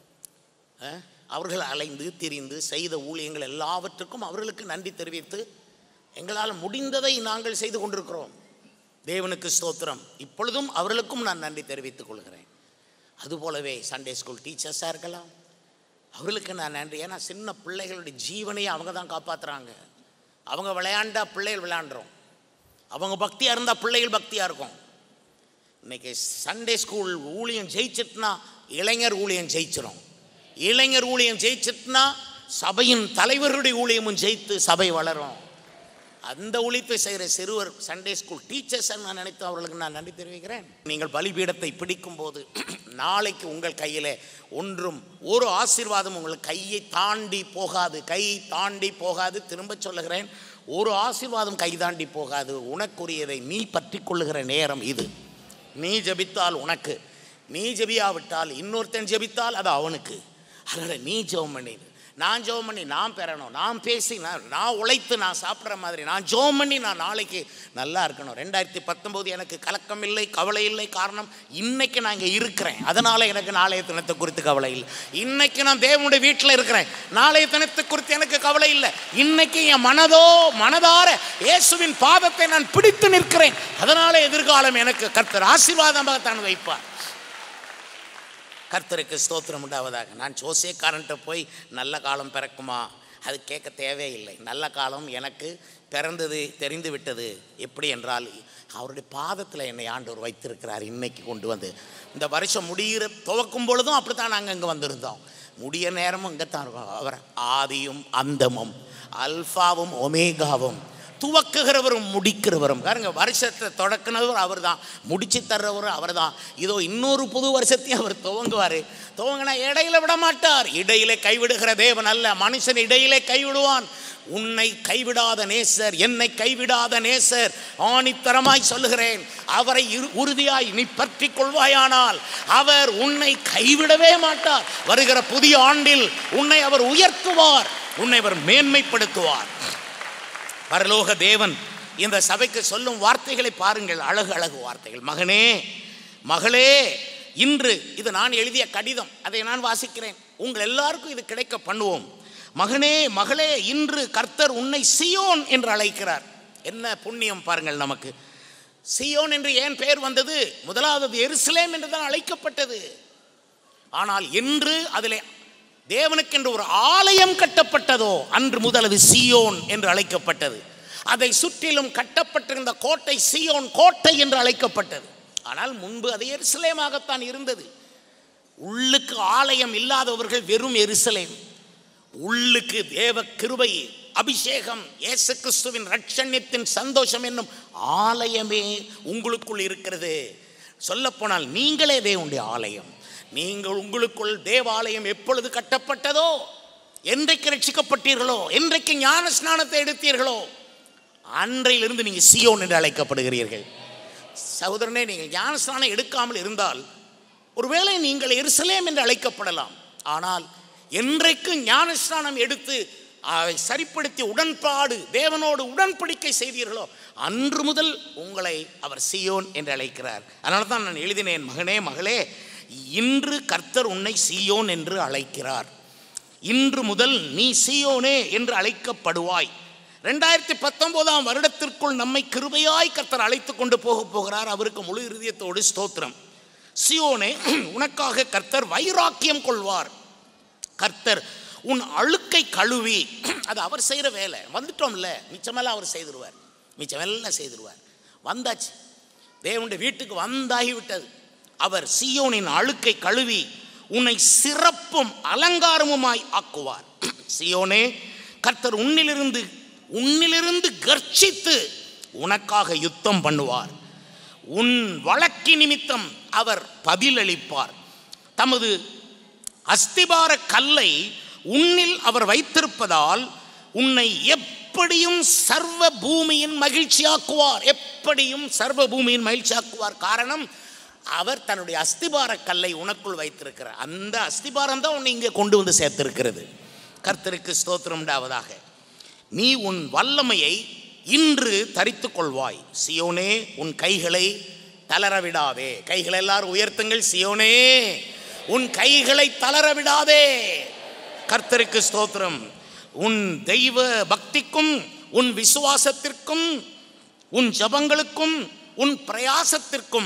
அஹ், அவர்கள் அலைந்து திரிந்து செய்த ஊழியங்கள் எல்லாவற்றுக்கும் அவர்களுக்கு நன்றி தெரிவித்து எங்களால் முடிந்ததை நாங்கள் செய்து கொண்டிருக்கிறோம் தேவனுக்கு ஸ்தோத்திரம் இப்பொழுதும் அவர்களுக்கும் நான் நன்றி தெரிவித்துக் கொள்கிறேன் அதுபோலவே சண்டே ஸ்கூல் டீச்சர்ஸாக இருக்கலாம் அவர்களுக்கு நான் நன்றி ஏன்னா சின்ன பிள்ளைகளுடைய ஜீவனையை அவங்க தான் காப்பாற்றுறாங்க அவங்க விளையாண்டா பிள்ளைகள் விளையாண்டுறோம் அவங்க பக்தியாக இருந்தால் பிள்ளைகள் பக்தியாக இருக்கும் இன்னைக்கு சண்டே ஸ்கூல் ஊழியம் ஜெயிச்சிட்டுனா இளைஞர் ஊழியம் ஜெயிச்சிரும் இளைஞர் ஊழியம் ஜெயிச்சிட்டுனா சபையின் தலைவர்களுடைய ஊழியமும் ஜெயித்து சபை வளரும் அந்த ஒழிப்பை செய்கிற சிறுவர் சண்டே ஸ்கூல் டீச்சர்ஸ் நான் நினைத்து அவர்களுக்கு நான் நன்றி தெரிவிக்கிறேன் நீங்கள் பலிபீடத்தை பிடிக்கும் போது நாளைக்கு உங்கள் கையில் ஒன்றும் ஒரு ஆசீர்வாதம் உங்கள் கையை தாண்டி போகாது கை தாண்டி போகாது திரும்ப சொல்லுகிறேன் ஒரு ஆசீர்வாதம் கை தாண்டி போகாது உனக்குரியதை நீ பற்றி கொள்ளுகிற நேரம் இது நீ ஜெபித்தால் உனக்கு நீ ஜெபியாவிட்டால் இன்னொருத்தன் ஜெபித்தால் அது அவனுக்கு அதனால் நீ ஜெபம் பண்ணிடு நான் ஜோம் பண்ணி நான் பெறணும் நான் பேசி நான் நான் உழைத்து நான் சாப்பிட்ற மாதிரி நான் ஜோம் பண்ணி நான் நாளைக்கு நல்லா இருக்கணும் ரெண்டாயிரத்தி பத்தொம்போது எனக்கு கலக்கம் இல்லை கவலை இல்லை காரணம் இன்னைக்கு நான் இங்கே இருக்கிறேன் அதனால் எனக்கு நாளைய தினத்தை குறித்து கவலை இல்லை இன்னைக்கு நான் தேவனுடைய வீட்டில் இருக்கிறேன் நாளைய தினத்தை குறித்து எனக்கு கவலை இல்லை இன்னைக்கு என் மனதோ மனதார இயேசுவின் பாதத்தை நான் பிடித்து நிற்கிறேன் அதனால எதிர்காலம் எனக்கு கர்த்தர் ஆசீர்வாதமாக தான் வைப்பார் கர்த்தருக்கு ஸ்தோத்திரம் உண்டாவதாக நான் ஜோசியக்காரன்ட்ட போய் நல்ல காலம் பிறக்குமா அது கேட்க தேவையில்லை நல்ல காலம் எனக்கு பிறந்தது தெரிந்து விட்டது எப்படி என்றால் அவருடைய பாதத்தில் என்னை ஆண்டவர் வைத்திருக்கிறார் இன்னைக்கு கொண்டு வந்து இந்த வருஷம் முடிகிற துவக்கும் பொழுதும் அப்படி தான் நாங்கள் இங்கே வந்திருந்தோம் முடிய நேரமும் இங்கே தான் இருக்கோம் அவர் ஆதியும் அந்தமும் அல்ஃபாவும் ஒமேகாவும் துவக்குகிறவரும் முடிக்கிறவரும் பாருங்க வருஷத்தை தொடக்குனவர் அவர் தான் முடிச்சு தர்றவரும் அவர் தான் இதோ இன்னொரு புது வருஷத்தையும் அவர் துவங்குவார் துவங்கினா இடையில விட மாட்டார் இடையிலே கைவிடுகிற தேவன் அல்ல மனுஷன் இடையிலே கைவிடுவான் உன்னை கைவிடாத நேசர் என்னை கைவிடாத நேசர் ஆணித்தரமாய் சொல்லுகிறேன் அவரை இரு- உறுதியாய் நீ பற்றி கொள்வாயானால் அவர் உன்னை கைவிடவே மாட்டார் வருகிற புதிய ஆண்டில் உன்னை அவர் உயர்த்துவார் உன்னை அவர் மேன்மைப்படுத்துவார் பரலோக தேவன் இந்த சபைக்கு சொல்லும் வார்த்தைகளை பாருங்கள் அழகு அழகு வார்த்தைகள் மகனே மகளே இன்று இது நான் எழுதிய கடிதம் அதை நான் வாசிக்கிறேன் உங்கள் எல்லாருக்கும் இது கிடைக்க பண்ணுவோம் மகனே மகளே இன்று கர்த்தர் உன்னை சியோன் என்று அழைக்கிறார் என்ன புண்ணியம் பாருங்கள் நமக்கு சியோன் என்று ஏன் பெயர் வந்தது முதலாவது எருசலேம் என்று தான் அழைக்கப்பட்டது ஆனால் என்று அதிலே தேவனுக்கென்று ஒரு ஆலயம் கட்டப்பட்டதோ அன்று முதல் அது சியோன் என்று அழைக்கப்பட்டது அதை சுற்றிலும் கட்டப்பட்டிருந்த கோட்டை சியோன் கோட்டை என்று அழைக்கப்பட்டது ஆனால் முன்பு அது எருசலேமாகத்தான் இருந்தது உள்ளுக்கு ஆலயம் இல்லாதவர்கள் வெறும் எருசலேம் உள்ளுக்கு தேவ கிருபை அபிஷேகம் இயேசு கிறிஸ்துவின் ரட்சண்யத்தின் சந்தோஷம் என்னும் ஆலயமே உங்களுக்குள் இருக்கிறது சொல்லப்போனால் நீங்களே தேவனுடைய ஆலயம் நீங்கள் உங்களுக்குள் தேவாலயம் எப்பொழுது கட்டப்பட்டதோ என்றைக்கு ரட்சிக்கப்பட்டீர்களோ என்றைக்கு ஞான ஸ்நானத்தை எடுத்தீர்களோ அன்றையிலிருந்து நீங்கள் சியோன் என்று அழைக்கப்படுகிறீர்கள் சகோதரனே நீங்கள் ஞானஸ்நானம் எடுக்காமல் இருந்தால் ஒருவேளை நீங்கள் எருசலேம் என்று அழைக்கப்படலாம் ஆனால் என்றைக்கு ஞானஸ்நானம் எடுத்து அதை சரிப்படுத்தி உடன்பாடு தேவனோடு உடன்படிக்கை செய்தீர்களோ அன்று முதல் உங்களை அவர் சியோன் என்று அழைக்கிறார் அதனால தான் நான் எழுதினேன் மகனே மகளே இன்று கர்த்தர் உன்னை சியோன் என்று அழைக்கிறார் இன்று முதல் நீ சியோனே என்று அழைக்கப்படுவாய் ரெண்டாயிரத்தி பத்தொன்பதாம் வருடத்திற்குள் நம்மை கிருபையாய் கர்த்தர் அழைத்து கொண்டு போக போகிறார் அவருக்கு முழு இருதயத்தோடு ஸ்தோத்திரம் சியோனே உனக்காக கர்த்தர் வைராக்கியம் கொள்வார் கர்த்தர் உன் அழுக்கை கழுவி அது அவர் செய்கிற வேலை வந்துட்டோம்ல மிச்சமெல்லாம் அவர் செய்திருவார் மிச்சமெல்லாம் செய்திருவார் வந்தாச்சு தேவனுடைய வீட்டுக்கு வந்தாகி விட்டது அவர் சியோனின் அழுக்கை கழுவி உன்னை சிறப்பும் அலங்காரமுமாய் ஆக்குவார் சியோனே கர்த்தர் உன்னிலிருந்து உன்னிலிருந்து கர்ச்சித்து உனக்காக யுத்தம் பண்ணுவார் உன் வழக்கு நிமித்தம் அவர் பதிலளிப்பார் தமது அஸ்திபார கல்லை உன்னில் அவர் வைத்திருப்பதால் உன்னை எப்படியும் சர்வ பூமியின் மகிழ்ச்சியாக்குவார் எப்படியும் சர்வ பூமியின் மகிழ்ச்சியாக்குவார் காரணம் அவர் தன்னுடைய அஸ்திபார கல்லை உனக்குள் வைத்திருக்கிறார் அந்த அஸ்திபாரம் தான் உன்னை இங்கே கொண்டு வந்து சேர்த்திருக்கிறது கர்த்தருக்கு ஸ்தோத்திரம் உண்டாவதாக நீ உன் வல்லமையை இன்று தரித்துக் கொள்வாய் சியோனே உன் கைகளை தளர விடாதே கைகளை எல்லாரும் உயர்த்துங்கள் சியோனே உன் கைகளை தளர விடாதே கர்த்தருக்கு ஸ்தோத்திரம் உன் தெய்வ பக்திக்கும் உன் விசுவாசத்திற்கும் உன் ஜபங்களுக்கும் உன் பிரயாசத்திற்கும்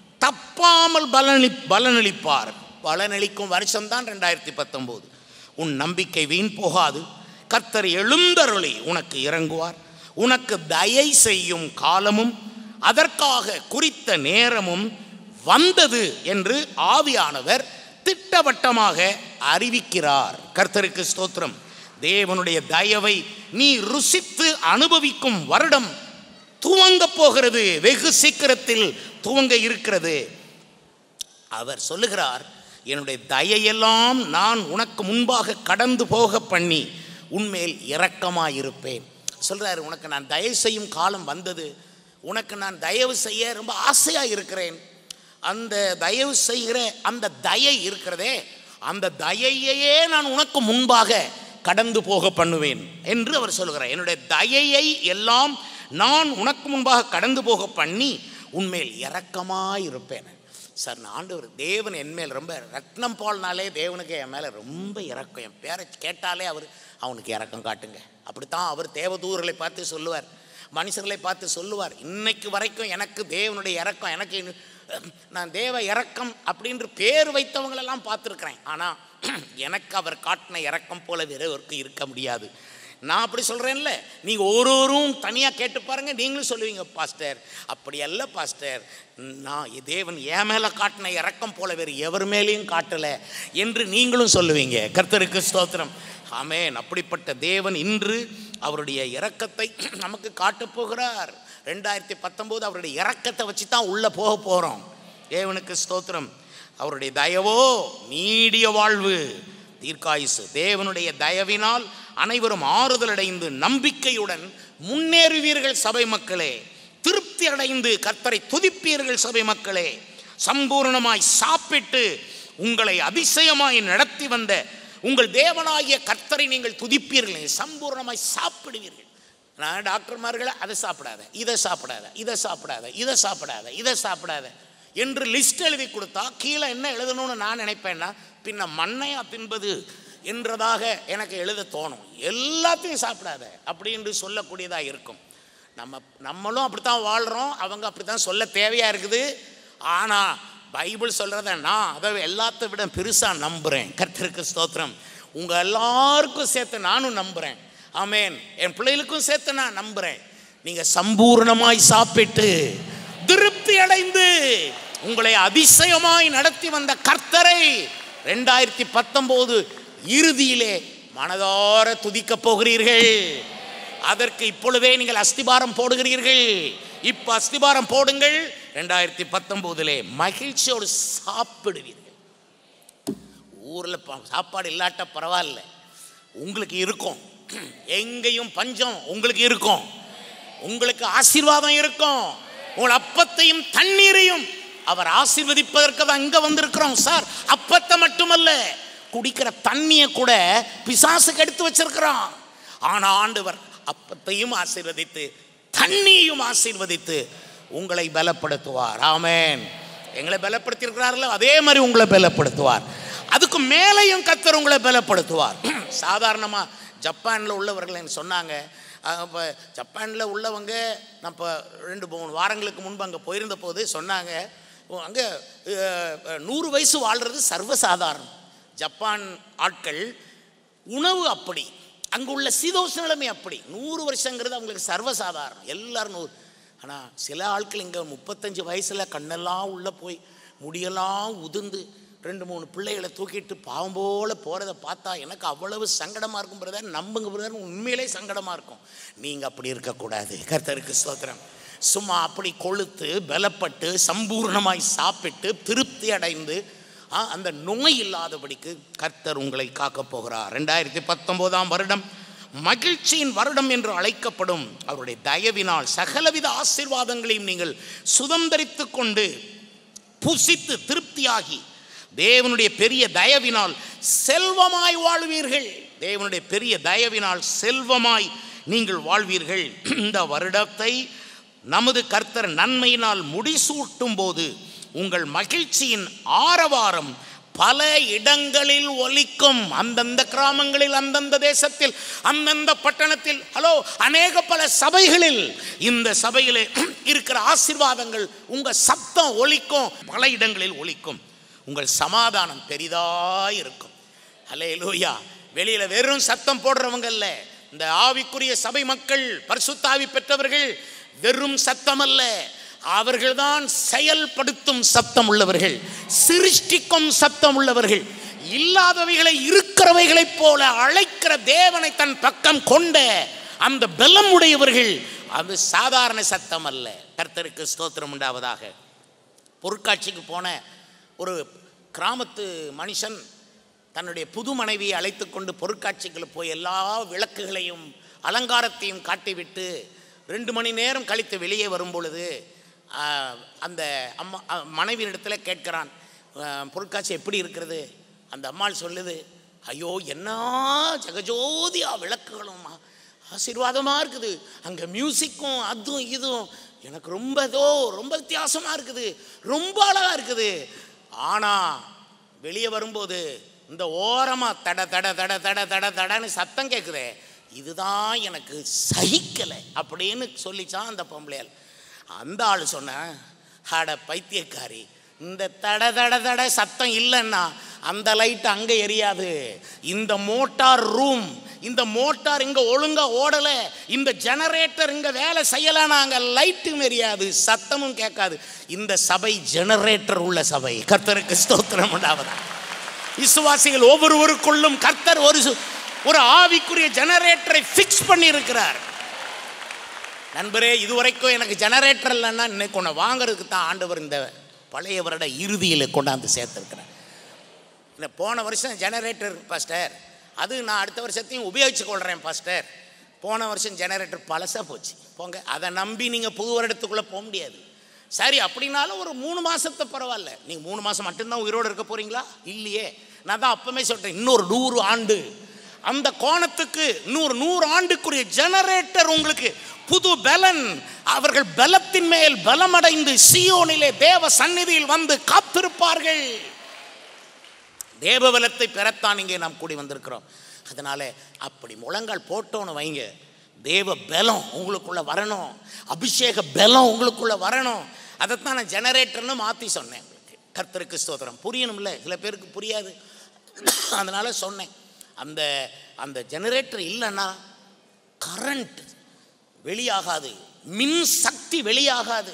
தப்பாமல் பலனளி பலனளிப்பார் பலனளிக்கும் வருஷம்தான் ரெண்டாயிரத்தி பத்தொம்போது உன் நம்பிக்கை வீண் போகாது கர்த்தர் எழுந்தருளி உனக்கு இறங்குவார் உனக்கு தயை செய்யும் காலமும் அதற்காக குறித்த நேரமும் வந்தது என்று ஆவியானவர் திட்டவட்டமாக அறிவிக்கிறார் கர்த்தருக்கு ஸ்தோத்திரம் தேவனுடைய தயவை நீ ருசித்து அனுபவிக்கும் வருடம் துவங்க போகிறது வெகு சீக்கிரத்தில் துவங்க இருக்கிறது அவர் சொல்லுகிறார் என்னுடைய தயையெல்லாம் நான் உனக்கு முன்பாக கடந்து போக பண்ணி உன்மேல் இரக்கமாயிருப்பேன் சொல்றாரு உனக்கு நான் தயவு செய்யும் காலம் வந்தது உனக்கு நான் தயவு செய்ய ரொம்ப ஆசையாக இருக்கிறேன் அந்த தயவு செய்கிற அந்த தயை இருக்கிறதே அந்த தயையே நான் உனக்கு முன்பாக கடந்து போக பண்ணுவேன் என்று அவர் சொல்கிறார் என்னுடைய தயையை எல்லாம் நான் உனக்கு முன்பாக கடந்து போக பண்ணி உன்மேல் இரக்கமாய் இருப்பேன் சார் நான் ஆண்டவர் தேவன் என் மேல் ரொம்ப ரத்னம் பால்னாலே தேவனுக்கு என் மேலே ரொம்ப இறக்கம் என் பேரை கேட்டாலே அவர் அவனுக்கு இறக்கம் காட்டுங்க அப்படித்தான் அவர் தேவதூர்களை பார்த்து சொல்லுவார் மனுஷர்களை பார்த்து சொல்லுவார் இன்னைக்கு வரைக்கும் எனக்கு தேவனுடைய இறக்கம் எனக்கு இன்னும், நான் தேவ இறக்கம் அப்படின்ற பேர் வைத்தவங்களெல்லாம் பார்த்துருக்குறேன் ஆனால் எனக்கு அவர் காட்டின இறக்கம் போல வேறொருக்கு இருக்க முடியாது நான் அப்படி சொல்கிறேன்ல நீங்கள் ஒருவரும் தனியாக கேட்டு பாருங்கள் நீங்களும் சொல்லுவீங்க பாஸ்டர் அப்படி அல்ல பாஸ்டர் நான் தேவன் என் மேலே காட்டின இறக்கம் போல வேறு எவர் மேலேயும் காட்டலை என்று நீங்களும் சொல்லுவீங்க கர்த்தருக்கு ஸ்தோத்திரம் ஆமென் அப்படிப்பட்ட தேவன் இன்று அவருடைய இரக்கத்தை நமக்கு காட்டப் போகிறார் ரெண்டாயிரத்தி பத்தொம்போது அவருடைய இரக்கத்தை வச்சு தான் உள்ளே போக போகிறோம் தேவனுக்கு ஸ்தோத்திரம் அவருடைய தயவோ நீடிய வாழ்வு தீர்க்காயுசு தேவனுடைய தயவினால் அனைவரும் ஆறுதல் அடைந்து நம்பிக்கையுடன் முன்னேறுவீர்கள் சபை மக்களே திருப்தி அடைந்து கர்த்தரை துதிப்பீர்கள் சபை மக்களே சம்பூர்ணமாய் சாப்பிட்டு உங்களை அதிசயமாய் நடத்தி வந்த உங்கள் தேவனாகிய கர்த்தரை நீங்கள் துதிப்பீர்கள் சம்பூர்ணமாய் சாப்பிடுவீர்கள் நான் டாக்டர்மார்களை அதை சாப்பிடாத இதை சாப்பிடாத இதை சாப்பிடாத இதை சாப்பிடாத இதை சாப்பிடாத என்று லிஸ்ட் எழுதி கொடுத்தா கீழே என்ன எழுதணும்னு நான் நினைப்பேன்னா பின்ன மண்ணையா தின்பது என்றதாக எனக்கு எழுத தோணும் எல்லாத்தையும் சாப்பிடாத அப்படின்னு சொல்லக்கூடியதாக இருக்கும் நம்ம நம்மளும் அப்படித்தான் வாழ்கிறோம் அவங்க அப்படித்தான் சொல்ல தேவையாக இருக்குது ஆனால் பைபிள் சொல்கிறத நான் அதை எல்லாத்தை விட பெருசாக நம்புகிறேன் கர்த்தருக்கு ஸ்தோத்திரம் உங்கள் எல்லாருக்கும் சேர்த்து நானும் நம்புகிறேன் ஆமேன் என் பிள்ளைகளுக்கும் சேர்த்து நான் நம்புகிறேன் நீங்கள் சம்பூர்ணமாய் சாப்பிட்டு திருப்தி அடைந்து உங்களை அதிசயமாய் நடத்தி வந்த கர்த்தரை ரெண்டாயிரத்தி பத்தொம்போது இறுதியிலே மனதார துதிக்கப் போகிறீர்கள் அதற்கு இப்பொழுதே நீங்கள் அஸ்திபாரம் போடுகிறீர்கள் இப்போ அஸ்திபாரம் போடுங்கள் ரெண்டாயிரத்தி பத்தொம்போதிலே மகிழ்ச்சியோடு சாப்பிடுவீர்கள் ஊரில் சாப்பாடு இல்லாட்ட பரவாயில்ல உங்களுக்கு இருக்கும் எங்கேயும் பஞ்சம் உங்களுக்கு இருக்கும் உங்களுக்கு ஆசீர்வாதம் இருக்கும் உங்கள் அப்பத்தையும் தண்ணீரையும் அவர் ஆசீர்வதிப்பதற்கு தான் இங்கே வந்திருக்கிறோம் சார் அப்பத்தை மட்டுமல்ல குடிக்கிற தண்ணியை கூட பிசாசுக்கு எடுத்து வச்சிருக்கிறான் ஆனால் ஆண்டவர் அப்பத்தையும் ஆசீர்வதித்து தண்ணியையும் ஆசீர்வதித்து உங்களை பலப்படுத்துவார் ஆமென் எங்களை பலப்படுத்தியிருக்கிறார்களோ அதே மாதிரி உங்களை பலப்படுத்துவார் அதுக்கு மேலேயும் கத்தர் உங்களை பலப்படுத்துவார் சாதாரணமாக ஜப்பானில் உள்ளவர்கள் எனக்கு சொன்னாங்க இப்போ ஜப்பானில் உள்ளவங்க நான் இப்போ ரெண்டு மூணு வாரங்களுக்கு முன்பு அங்கே போயிருந்த போது சொன்னாங்க அங்கே நூறு வயசு வாழ்கிறது சர்வசாதாரணம் ஜப்பான் ஆட்கள் உணவு அப்படி அங்கே உள்ள சீதோஷ நிலைமை அப்படி நூறு வருஷங்கிறது அவங்களுக்கு சர்வசாதாரணம் எல்லாரும் நூறு ஆனால் சில ஆட்கள் இங்கே முப்பத்தஞ்சு வயசில் கண்ணெல்லாம் உள்ளே போய் முடியெல்லாம் உதிர்ந்து ரெண்டு மூணு பிள்ளைகளை தூக்கிட்டு பாவம் போல போகிறத பார்த்தா எனக்கு அவ்வளவு சங்கடமாக இருக்கும் பிரதர் நம்புங்க பிரதர் உண்மையிலே சங்கடமாக இருக்கும் நீங்கள் அப்படி இருக்கக்கூடாது கர்த்தருக்கு ஸ்தோத்திரம் சும்மா அப்படி கொழுத்து பலப்பட்டு சம்பூர்ணமாய் சாப்பிட்டு திருப்தி அடைந்து ஆ, அந்த நோய் இல்லாதபடிக்கு கர்த்தர் உங்களை காக்கப் போகிறார் ரெண்டாயிரத்தி பத்தொம்போதாம் வருடம் மகிழ்ச்சியின் வருடம் என்று அழைக்கப்படும் அவருடைய தயவினால் சகலவித ஆசீர்வாதங்களையும் நீங்கள் சுதந்திரித்து கொண்டு புசித்து திருப்தியாகி தேவனுடைய பெரிய தயவினால் செல்வமாய் வாழ்வீர்கள் தேவனுடைய பெரிய தயவினால் செல்வமாய் நீங்கள் வாழ்வீர்கள் இந்த வருடத்தை நமது கர்த்தர் நன்மையினால் முடிசூட்டும் போது உங்கள் மகிழ்ச்சியின் ஆரவாரம் பல இடங்களில் ஒலிக்கும் அந்தந்த கிராமங்களில் அந்தந்த தேசத்தில் அந்தந்த பட்டணத்தில் ஹலோ அநேக பல சபைகளில் இந்த சபையிலே இருக்கிற ஆசீர்வாதங்கள் உங்க சத்தம் ஒலிக்கும் பல இடங்களில் ஒலிக்கும் உங்கள் சமாதானம் பெரிதாய் இருக்கும் ஹலே லூயா வெளியில வெறும் சத்தம் போடுறவங்க இல்ல இந்த ஆவிக்குரிய சபை மக்கள் பரிசுத்தாவி பெற்றவர்கள் வெறும் சத்தம் அல்ல அவர்கள்தான் செயல்படுத்தும் சத்தம் உள்ளவர்கள் சிருஷ்டிக்கும் சத்தம் உள்ளவர்கள் இல்லாதவைகளை இருக்கிறவைகளைப் போல அழைக்கிற தேவனை தன் பக்கம் கொண்ட அந்த பலம் உடையவர்கள் அது சாதாரண சத்தம் அல்ல கர்த்தருக்கு ஸ்தோத்திரம் உண்டாவதாக பொருட்காட்சிக்கு போன ஒரு கிராமத்து மனுஷன் தன்னுடைய புது மனைவியை அழைத்து கொண்டு பொருட்காட்சிக்கு போய் எல்லா விளக்குகளையும் அலங்காரத்தையும் காட்டிவிட்டு ரெண்டு மணி நேரம் கழித்து வெளியே வரும் பொழுது ஆ, அந்த அம்மா அ, மனைவியினிடத்தில் கேட்கிறான் ஆ, பொருட்காட்சி எப்படி இருக்கிறது அந்த அம்மாள் சொல்லுது ஐயோ என்ன ஜெகஜோதியா விளக்குகளும் ஆசீர்வாதமாக இருக்குது அங்கே மியூசிக்கும் அதுவும் இதுவும் எனக்கு ரொம்ப ஏதோ ரொம்ப வித்தியாசமாக இருக்குது ரொம்ப அழகாக இருக்குது ஆனால் வெளியே வரும்போது இந்த ஓரமாக தட தட தட தட தட தடன்னு சத்தம் கேட்குதே இதுதான் எனக்கு சகிக்கலை அப்படின்னு சொல்லிச்சான் அந்த பொம்பளையால் அந்த ஆள் சொன்ன அட பைத்தியக்காரி இந்த தட தட தட சத்தம் இல்லைன்னா அந்த லைட் அங்கே எரியாது இந்த மோட்டார் ரூம் இந்த மோட்டார் இங்கே ஒழுங்கா ஓடலை இந்த ஜெனரேட்டர் இங்கே வேலை செய்யலைன்னா அங்கே லைட்டும் எரியாது சத்தமும் கேட்காது இந்த சபை ஜெனரேட்டர் உள்ள சபை கர்த்தருக்கு ஸ்தோத்திரம் உண்டாவதா விசுவாசிகள் ஒவ்வொருவருக்குள்ளும் கர்த்தர் ஒரு சு- ஒரு ஆவிக்குரிய ஜெனரேட்டரை ஃபிக்ஸ் பண்ணி இருக்கிறார் நண்பரே இதுவரைக்கும் எனக்கு ஜெனரேட்டர் இல்லைன்னா இன்னைக்கு ஒன்று வாங்குறதுக்கு தான் ஆண்டவர் இந்த பழைய வருட இறுதியில் கொண்டாந்து சேர்த்துருக்கிறேன் இந்த போன வருஷம் ஜெனரேட்டர் பாஸ்டர் அது நான் அடுத்த வருஷத்தையும் உபயோகிச்சு கொள்கிறேன் பாஸ்டர் போன வருஷம் ஜெனரேட்டர் பழசாக போச்சு போங்க அதை நம்பி நீங்கள் புது வருடத்துக்குள்ளே போக முடியாது சரி அப்படின்னாலும் ஒரு மூணு மாதத்தை பரவாயில்ல நீங்கள் மூணு மாதம் மட்டும்தான் உயிரோடு இருக்க போகிறீங்களா இல்லையே நான் தான் அப்பவுமே சொல்கிறேன் இன்னொரு நூறு ஆண்டு அந்த கோணத்துக்கு இன்னொரு நூறு ஆண்டுக்குரிய ஜெனரேட்டர் உங்களுக்கு புது பலன் அவர்கள் பலத்தின் மேல் பலமடைந்து சியோனிலே தேவ சந்நிதியில் வந்து காத்திருப்பார்கள் தேவபலத்தை பெறத்தான் இங்கே நாம் கூடி வந்திருக்கிறோம் அதனால அப்படி முழங்கால் போட்டோன்னு வைங்க தேவ பலம் உங்களுக்குள்ள வரணும் அபிஷேக பலம் உங்களுக்குள்ள வரணும் அதைத்தான் நான் ஜெனரேட்டர்னு மாற்றி சொன்னேன் உங்களுக்கு கர்த்தருக்கு ஸ்தோத்திரம் புரியணும்ல சில பேருக்கு புரியாது அதனால சொன்னேன் அந்த அந்த ஜெனரேட்டர் இல்லைன்னா கரண்ட் வெளியாகாது மின் சக்தி வெளியாகாது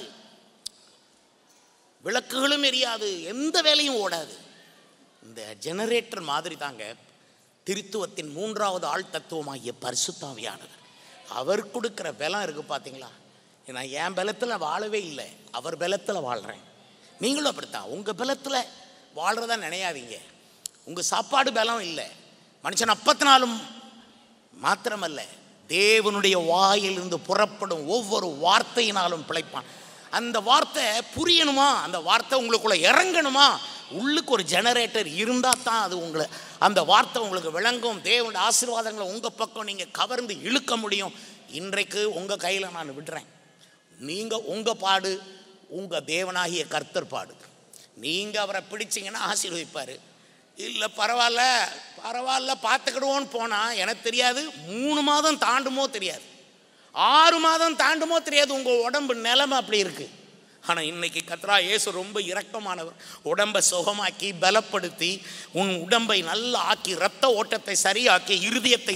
விளக்குகளும் எரியாது எந்த வேலையும் ஓடாது இந்த ஜெனரேட்டர் மாதிரி தாங்க திருத்துவத்தின் மூன்றாவது ஆள் தத்துவமாகிய பரிசுத்தாவியானவர் அவர் கொடுக்குற பலம் இருக்கு பார்த்தீங்களா நான் என் பலத்தில் வாழவே இல்லை அவர் பலத்தில் வாழ்கிறேன் நீங்களும் அப்படித்தான் உங்கள் பலத்தில் வாழ்கிறதா நினையாதீங்க உங்கள் சாப்பாடு பலம் இல்லை மனுஷன் அப்பத்தினாலும் மாத்திரமல்ல தேவனுடைய வாயிலிருந்து புறப்படும் ஒவ்வொரு வார்த்தையினாலும் பிழைப்பான் அந்த வார்த்தை புரியணுமா அந்த வார்த்தை உங்களுக்குள்ள இறங்கணுமா உள்ளுக்கு ஒரு ஜெனரேட்டர் இருந்தால் தான் அது உங்களை அந்த வார்த்தை உங்களுக்கு விளங்கும் தேவனுடைய ஆசீர்வாதங்களை உங்கள் பக்கம் நீங்கள் கவர்ந்து இழுக்க முடியும் இன்றைக்கு உங்கள் கையில் நான் விடுறேன் நீங்கள் உங்கள் பாடு உங்கள் தேவனாகிய கர்த்தர் பாடு நீங்கள் அவரை பிடிச்சிங்கன்னா ஆசீர்வதிப்பார் இல்லை பரவாயில்ல பரவாயில்ல பார்த்துக்கிடுவோன்னு போனால் எனக்கு தெரியாது மூணு மாதம் தாண்டுமோ தெரியாது ஆறு மாதம் தாண்டுமோ தெரியாது உங்கள் உடம்பு நிலைமை அப்படி இருக்குது ஆனால் இன்னைக்கு கத்ரா இயேசு ரொம்ப இரக்கமானவர் உடம்பை சுகமாக்கி பலப்படுத்தி உன் உடம்பை நல்லா ஆக்கி ரத்த ஓட்டத்தை சரியாக்கி இருதயத்தை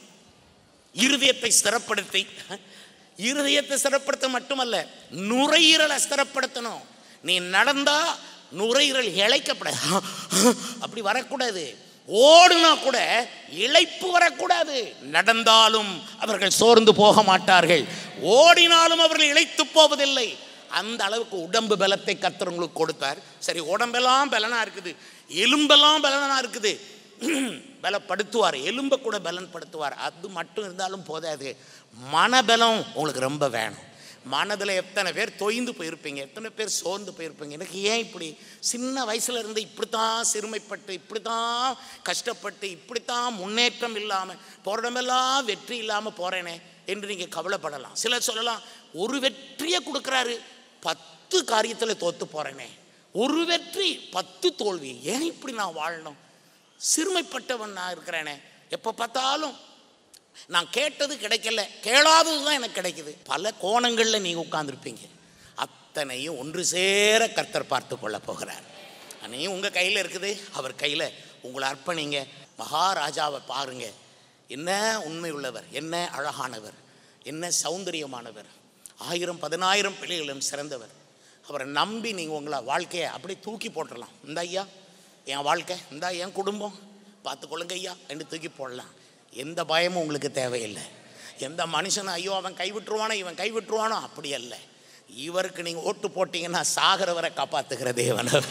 இருதயத்தை ஸ்திரப்படுத்தி இருதயத்தை ஸ்திரப்படுத்த மட்டுமல்ல நுரையீரலை ஸ்திரப்படுத்தணும் நீ நடந்தா நுரையீரல் இழைக்கப்படாது அப்படி வரக்கூடாது ஓடுனா கூட இழைப்பு வரக்கூடாது நடந்தாலும் அவர்கள் சோர்ந்து போக மாட்டார்கள் ஓடினாலும் அவர்கள் இழைத்து போவதில்லை அந்த அளவுக்கு உடம்பு பலத்தை கர்த்தர் உங்களுக்கு கொடுத்தார் சரி உடம்பெல்லாம் பலனா இருக்குது எலும்பெல்லாம் பலனா இருக்குது பலப்படுத்துவார் எலும்பை கூட பலன்படுத்துவார் அது மட்டும் இருந்தாலும் போதாது மனபலம் உங்களுக்கு ரொம்ப வேணும் மனதில் எத்தனை பேர் தொய்ந்து போயிருப்பீங்க எத்தனை பேர் சோர்ந்து போயிருப்பீங்க எனக்கு ஏன் இப்படி சின்ன வயசுல இருந்து இப்படித்தான் சிறுமைப்பட்டு இப்படித்தான் கஷ்டப்பட்டு இப்படித்தான் முன்னேற்றம் இல்லாமல் போகிறடமெல்லாம் வெற்றி இல்லாமல் போகிறேனே என்று நீங்கள் கவலைப்படலாம் சிலர் சொல்லலாம் ஒரு வெற்றியை கொடுக்குறாரு பத்து காரியத்தில் தோத்து போகிறேனே ஒரு வெற்றி பத்து தோல்வி ஏன் இப்படி நான் வாழணும் சிறுமைப்பட்டவன் நான் இருக்கிறேனே எப்போ பார்த்தாலும் நான் கேட்டது கிடைக்கல கேளாதது தான் எனக்கு கிடைக்குது பல கோணங்களில் நீங்கள் உட்கார்ந்திருப்பீங்க அத்தனையும் ஒன்று சேர கர்த்தர் பார்த்து கொள்ள போகிறார் அன்னையும் உங்கள் கையில் இருக்குது அவர் கையில் உங்களை அர்ப்பணிங்க மகாராஜாவை பாருங்க என்ன உண்மை உள்ளவர் என்ன அழகானவர் என்ன சௌந்தரியமானவர் ஆயிரம் பதினாயிரம் பிள்ளைகளும் சிறந்தவர் அவரை நம்பி நீங்கள் உங்களை வாழ்க்கையை அப்படி தூக்கி போட்டுடலாம் இந்த ஐயா என் வாழ்க்கை இந்த என் குடும்பம் பார்த்துக்கொள்ளுங்க ஐயா என்று தூக்கி போடலாம் எந்த பயமும் உங்களுக்கு தேவையில்லை எந்த மனுஷனும் ஐயோ அவன் கைவிட்டுருவானோ இவன் கைவிட்டுருவானோ அப்படி அல்ல இவருக்கு நீங்கள் ஓட்டு போட்டீங்கன்னா சாகிறவரை காப்பாற்றுகிற தேவன் அவர்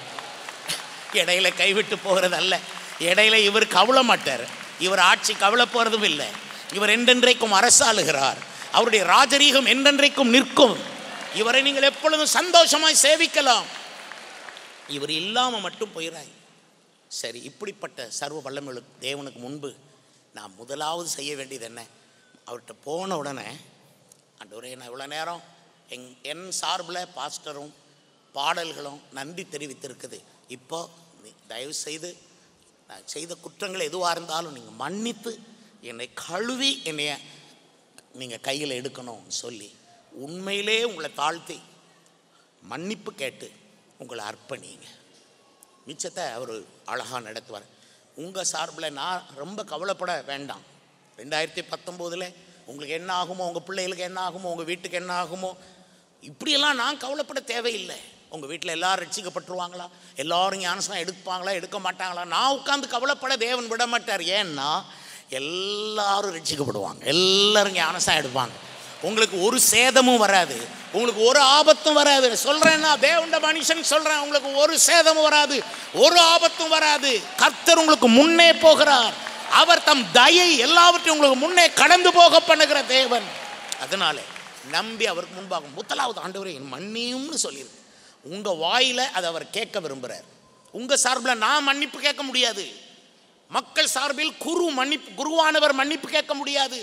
இடையில கைவிட்டு போகிறது அல்ல இடையில இவர் கவலை மாட்டார் இவர் ஆட்சி கவலை போகிறதும் இல்லை இவர் என்றென்றைக்கும் அரசாளுகிறார் அவருடைய ராஜரீகம் என்றென்றைக்கும் நிற்கும் இவரை நீங்கள் எப்பொழுதும் சந்தோஷமாய் சேவிக்கலாம் இவர் இல்லாமல் மட்டும் போயிடாய் சரி இப்படிப்பட்ட சர்வ வல்லமையுள்ள தேவனுக்கு முன்பு நான் முதலாவது செய்ய வேண்டியது என்ன அவர்கிட்ட போன உடனே ஆண்டவரே நான் இவ்வளோ நேரம் எங் என் சார்பில் பாஸ்டரும் பாடல்களும் நன்றி தெரிவித்திருக்குது இப்போ நீ தயவு செய்து நான் செய்த குற்றங்கள் எதுவாக இருந்தாலும் நீங்கள் மன்னித்து என்னை கழுவி என்னைய நீங்கள் கையில் எடுக்கணும்னு சொல்லி உண்மையிலே உங்களை தாழ்த்தி மன்னிப்பு கேட்டு உங்களை அர்ப்பணிங்க மிச்சத்தை அவர் அழகாக நடத்துவார் உங்கள் சார்பில் நான் ரொம்ப கவலைப்பட வேண்டாம் ரெண்டாயிரத்தி பத்தொம்போதில் உங்களுக்கு என்ன ஆகுமோ உங்கள் பிள்ளைகளுக்கு என்ன ஆகுமோ உங்கள் வீட்டுக்கு என்ன ஆகுமோ இப்படியெல்லாம் நான் கவலைப்பட தேவையில்லை உங்கள் வீட்டில் எல்லாரும் ரட்சிக்கப்பட்டுருவாங்களா எல்லாரும் ஞானசனம் எடுப்பாங்களா எடுக்க மாட்டாங்களா நான் உட்காந்து கவலைப்பட தேவன் விட மாட்டார் ஏன்னா எல்லாரும் ரட்சிக்கப்படுவாங்க எல்லாரும் ஞானசம் எடுப்பாங்க உங்களுக்கு ஒரு சேதமும் வராது உங்களுக்கு ஒரு ஆபத்தும் வராது சொல்றேன்னா தேவண்ட மனுஷன் சொல்றேன் உங்களுக்கு ஒரு சேதமும் வராது ஒரு ஆபத்தும் வராது கர்த்தர் உங்களுக்கு முன்னே போகிறார் அவர் தம் தயை எல்லாவற்றையும் உங்களுக்கு முன்னே கடந்து போக பண்ணுகிற தேவன் அதனால நம்பி அவருக்கு முன்பாக முதலாவது ஆண்டவரை மன்னியும்னு சொல்லியிருக்கு உங்க வாயில அதை அவர் கேட்க விரும்புறார் உங்க சார்பில் நான் மன்னிப்பு கேட்க முடியாது மக்கள் சார்பில் குரு மன்னிப்பு குருவானவர் மன்னிப்பு கேட்க முடியாது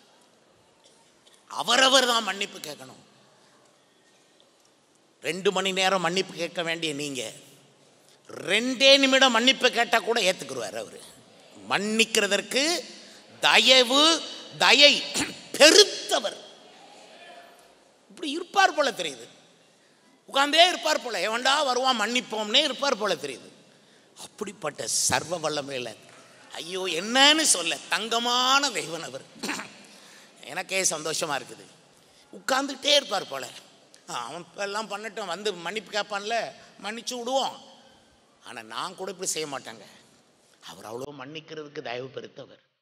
அவரவர் தான் மன்னிப்பு கேட்கணும் ரெண்டு மணி நேரம் மன்னிப்பு கேட்க வேண்டிய நீங்க ரெண்டே நிமிடம் மன்னிப்பு கேட்டால் கூட ஏற்றுக்குருவார் அவர் மன்னிக்கிறதற்கு தயவு தயை பெருத்தவர் இப்படி இருப்பார் போல தெரியுது உட்கார்ந்தே இருப்பார் போல எவன்டா வருவான் மன்னிப்போம்னே இருப்பார் போல தெரியுது அப்படிப்பட்ட சர்வ வல்லமையில் ஐயோ என்னன்னு சொல்ல தங்கமான தெய்வன் அவர் எனக்கே சந்தோஷமா இருக்குது உட்கார்ந்துட்டே இருப்பார் போல ஆ, அவன் இப்ப எல்லாம் பண்ணட்டும் வந்து மன்னிப்பு கேட்பான்ல மன்னிச்சு விடுவோம் ஆனால் நான் கூட இப்படி செய்ய மாட்டாங்க அவர் அவ்வளோ மன்னிக்கிறதுக்கு தயவு பெருத்தவர்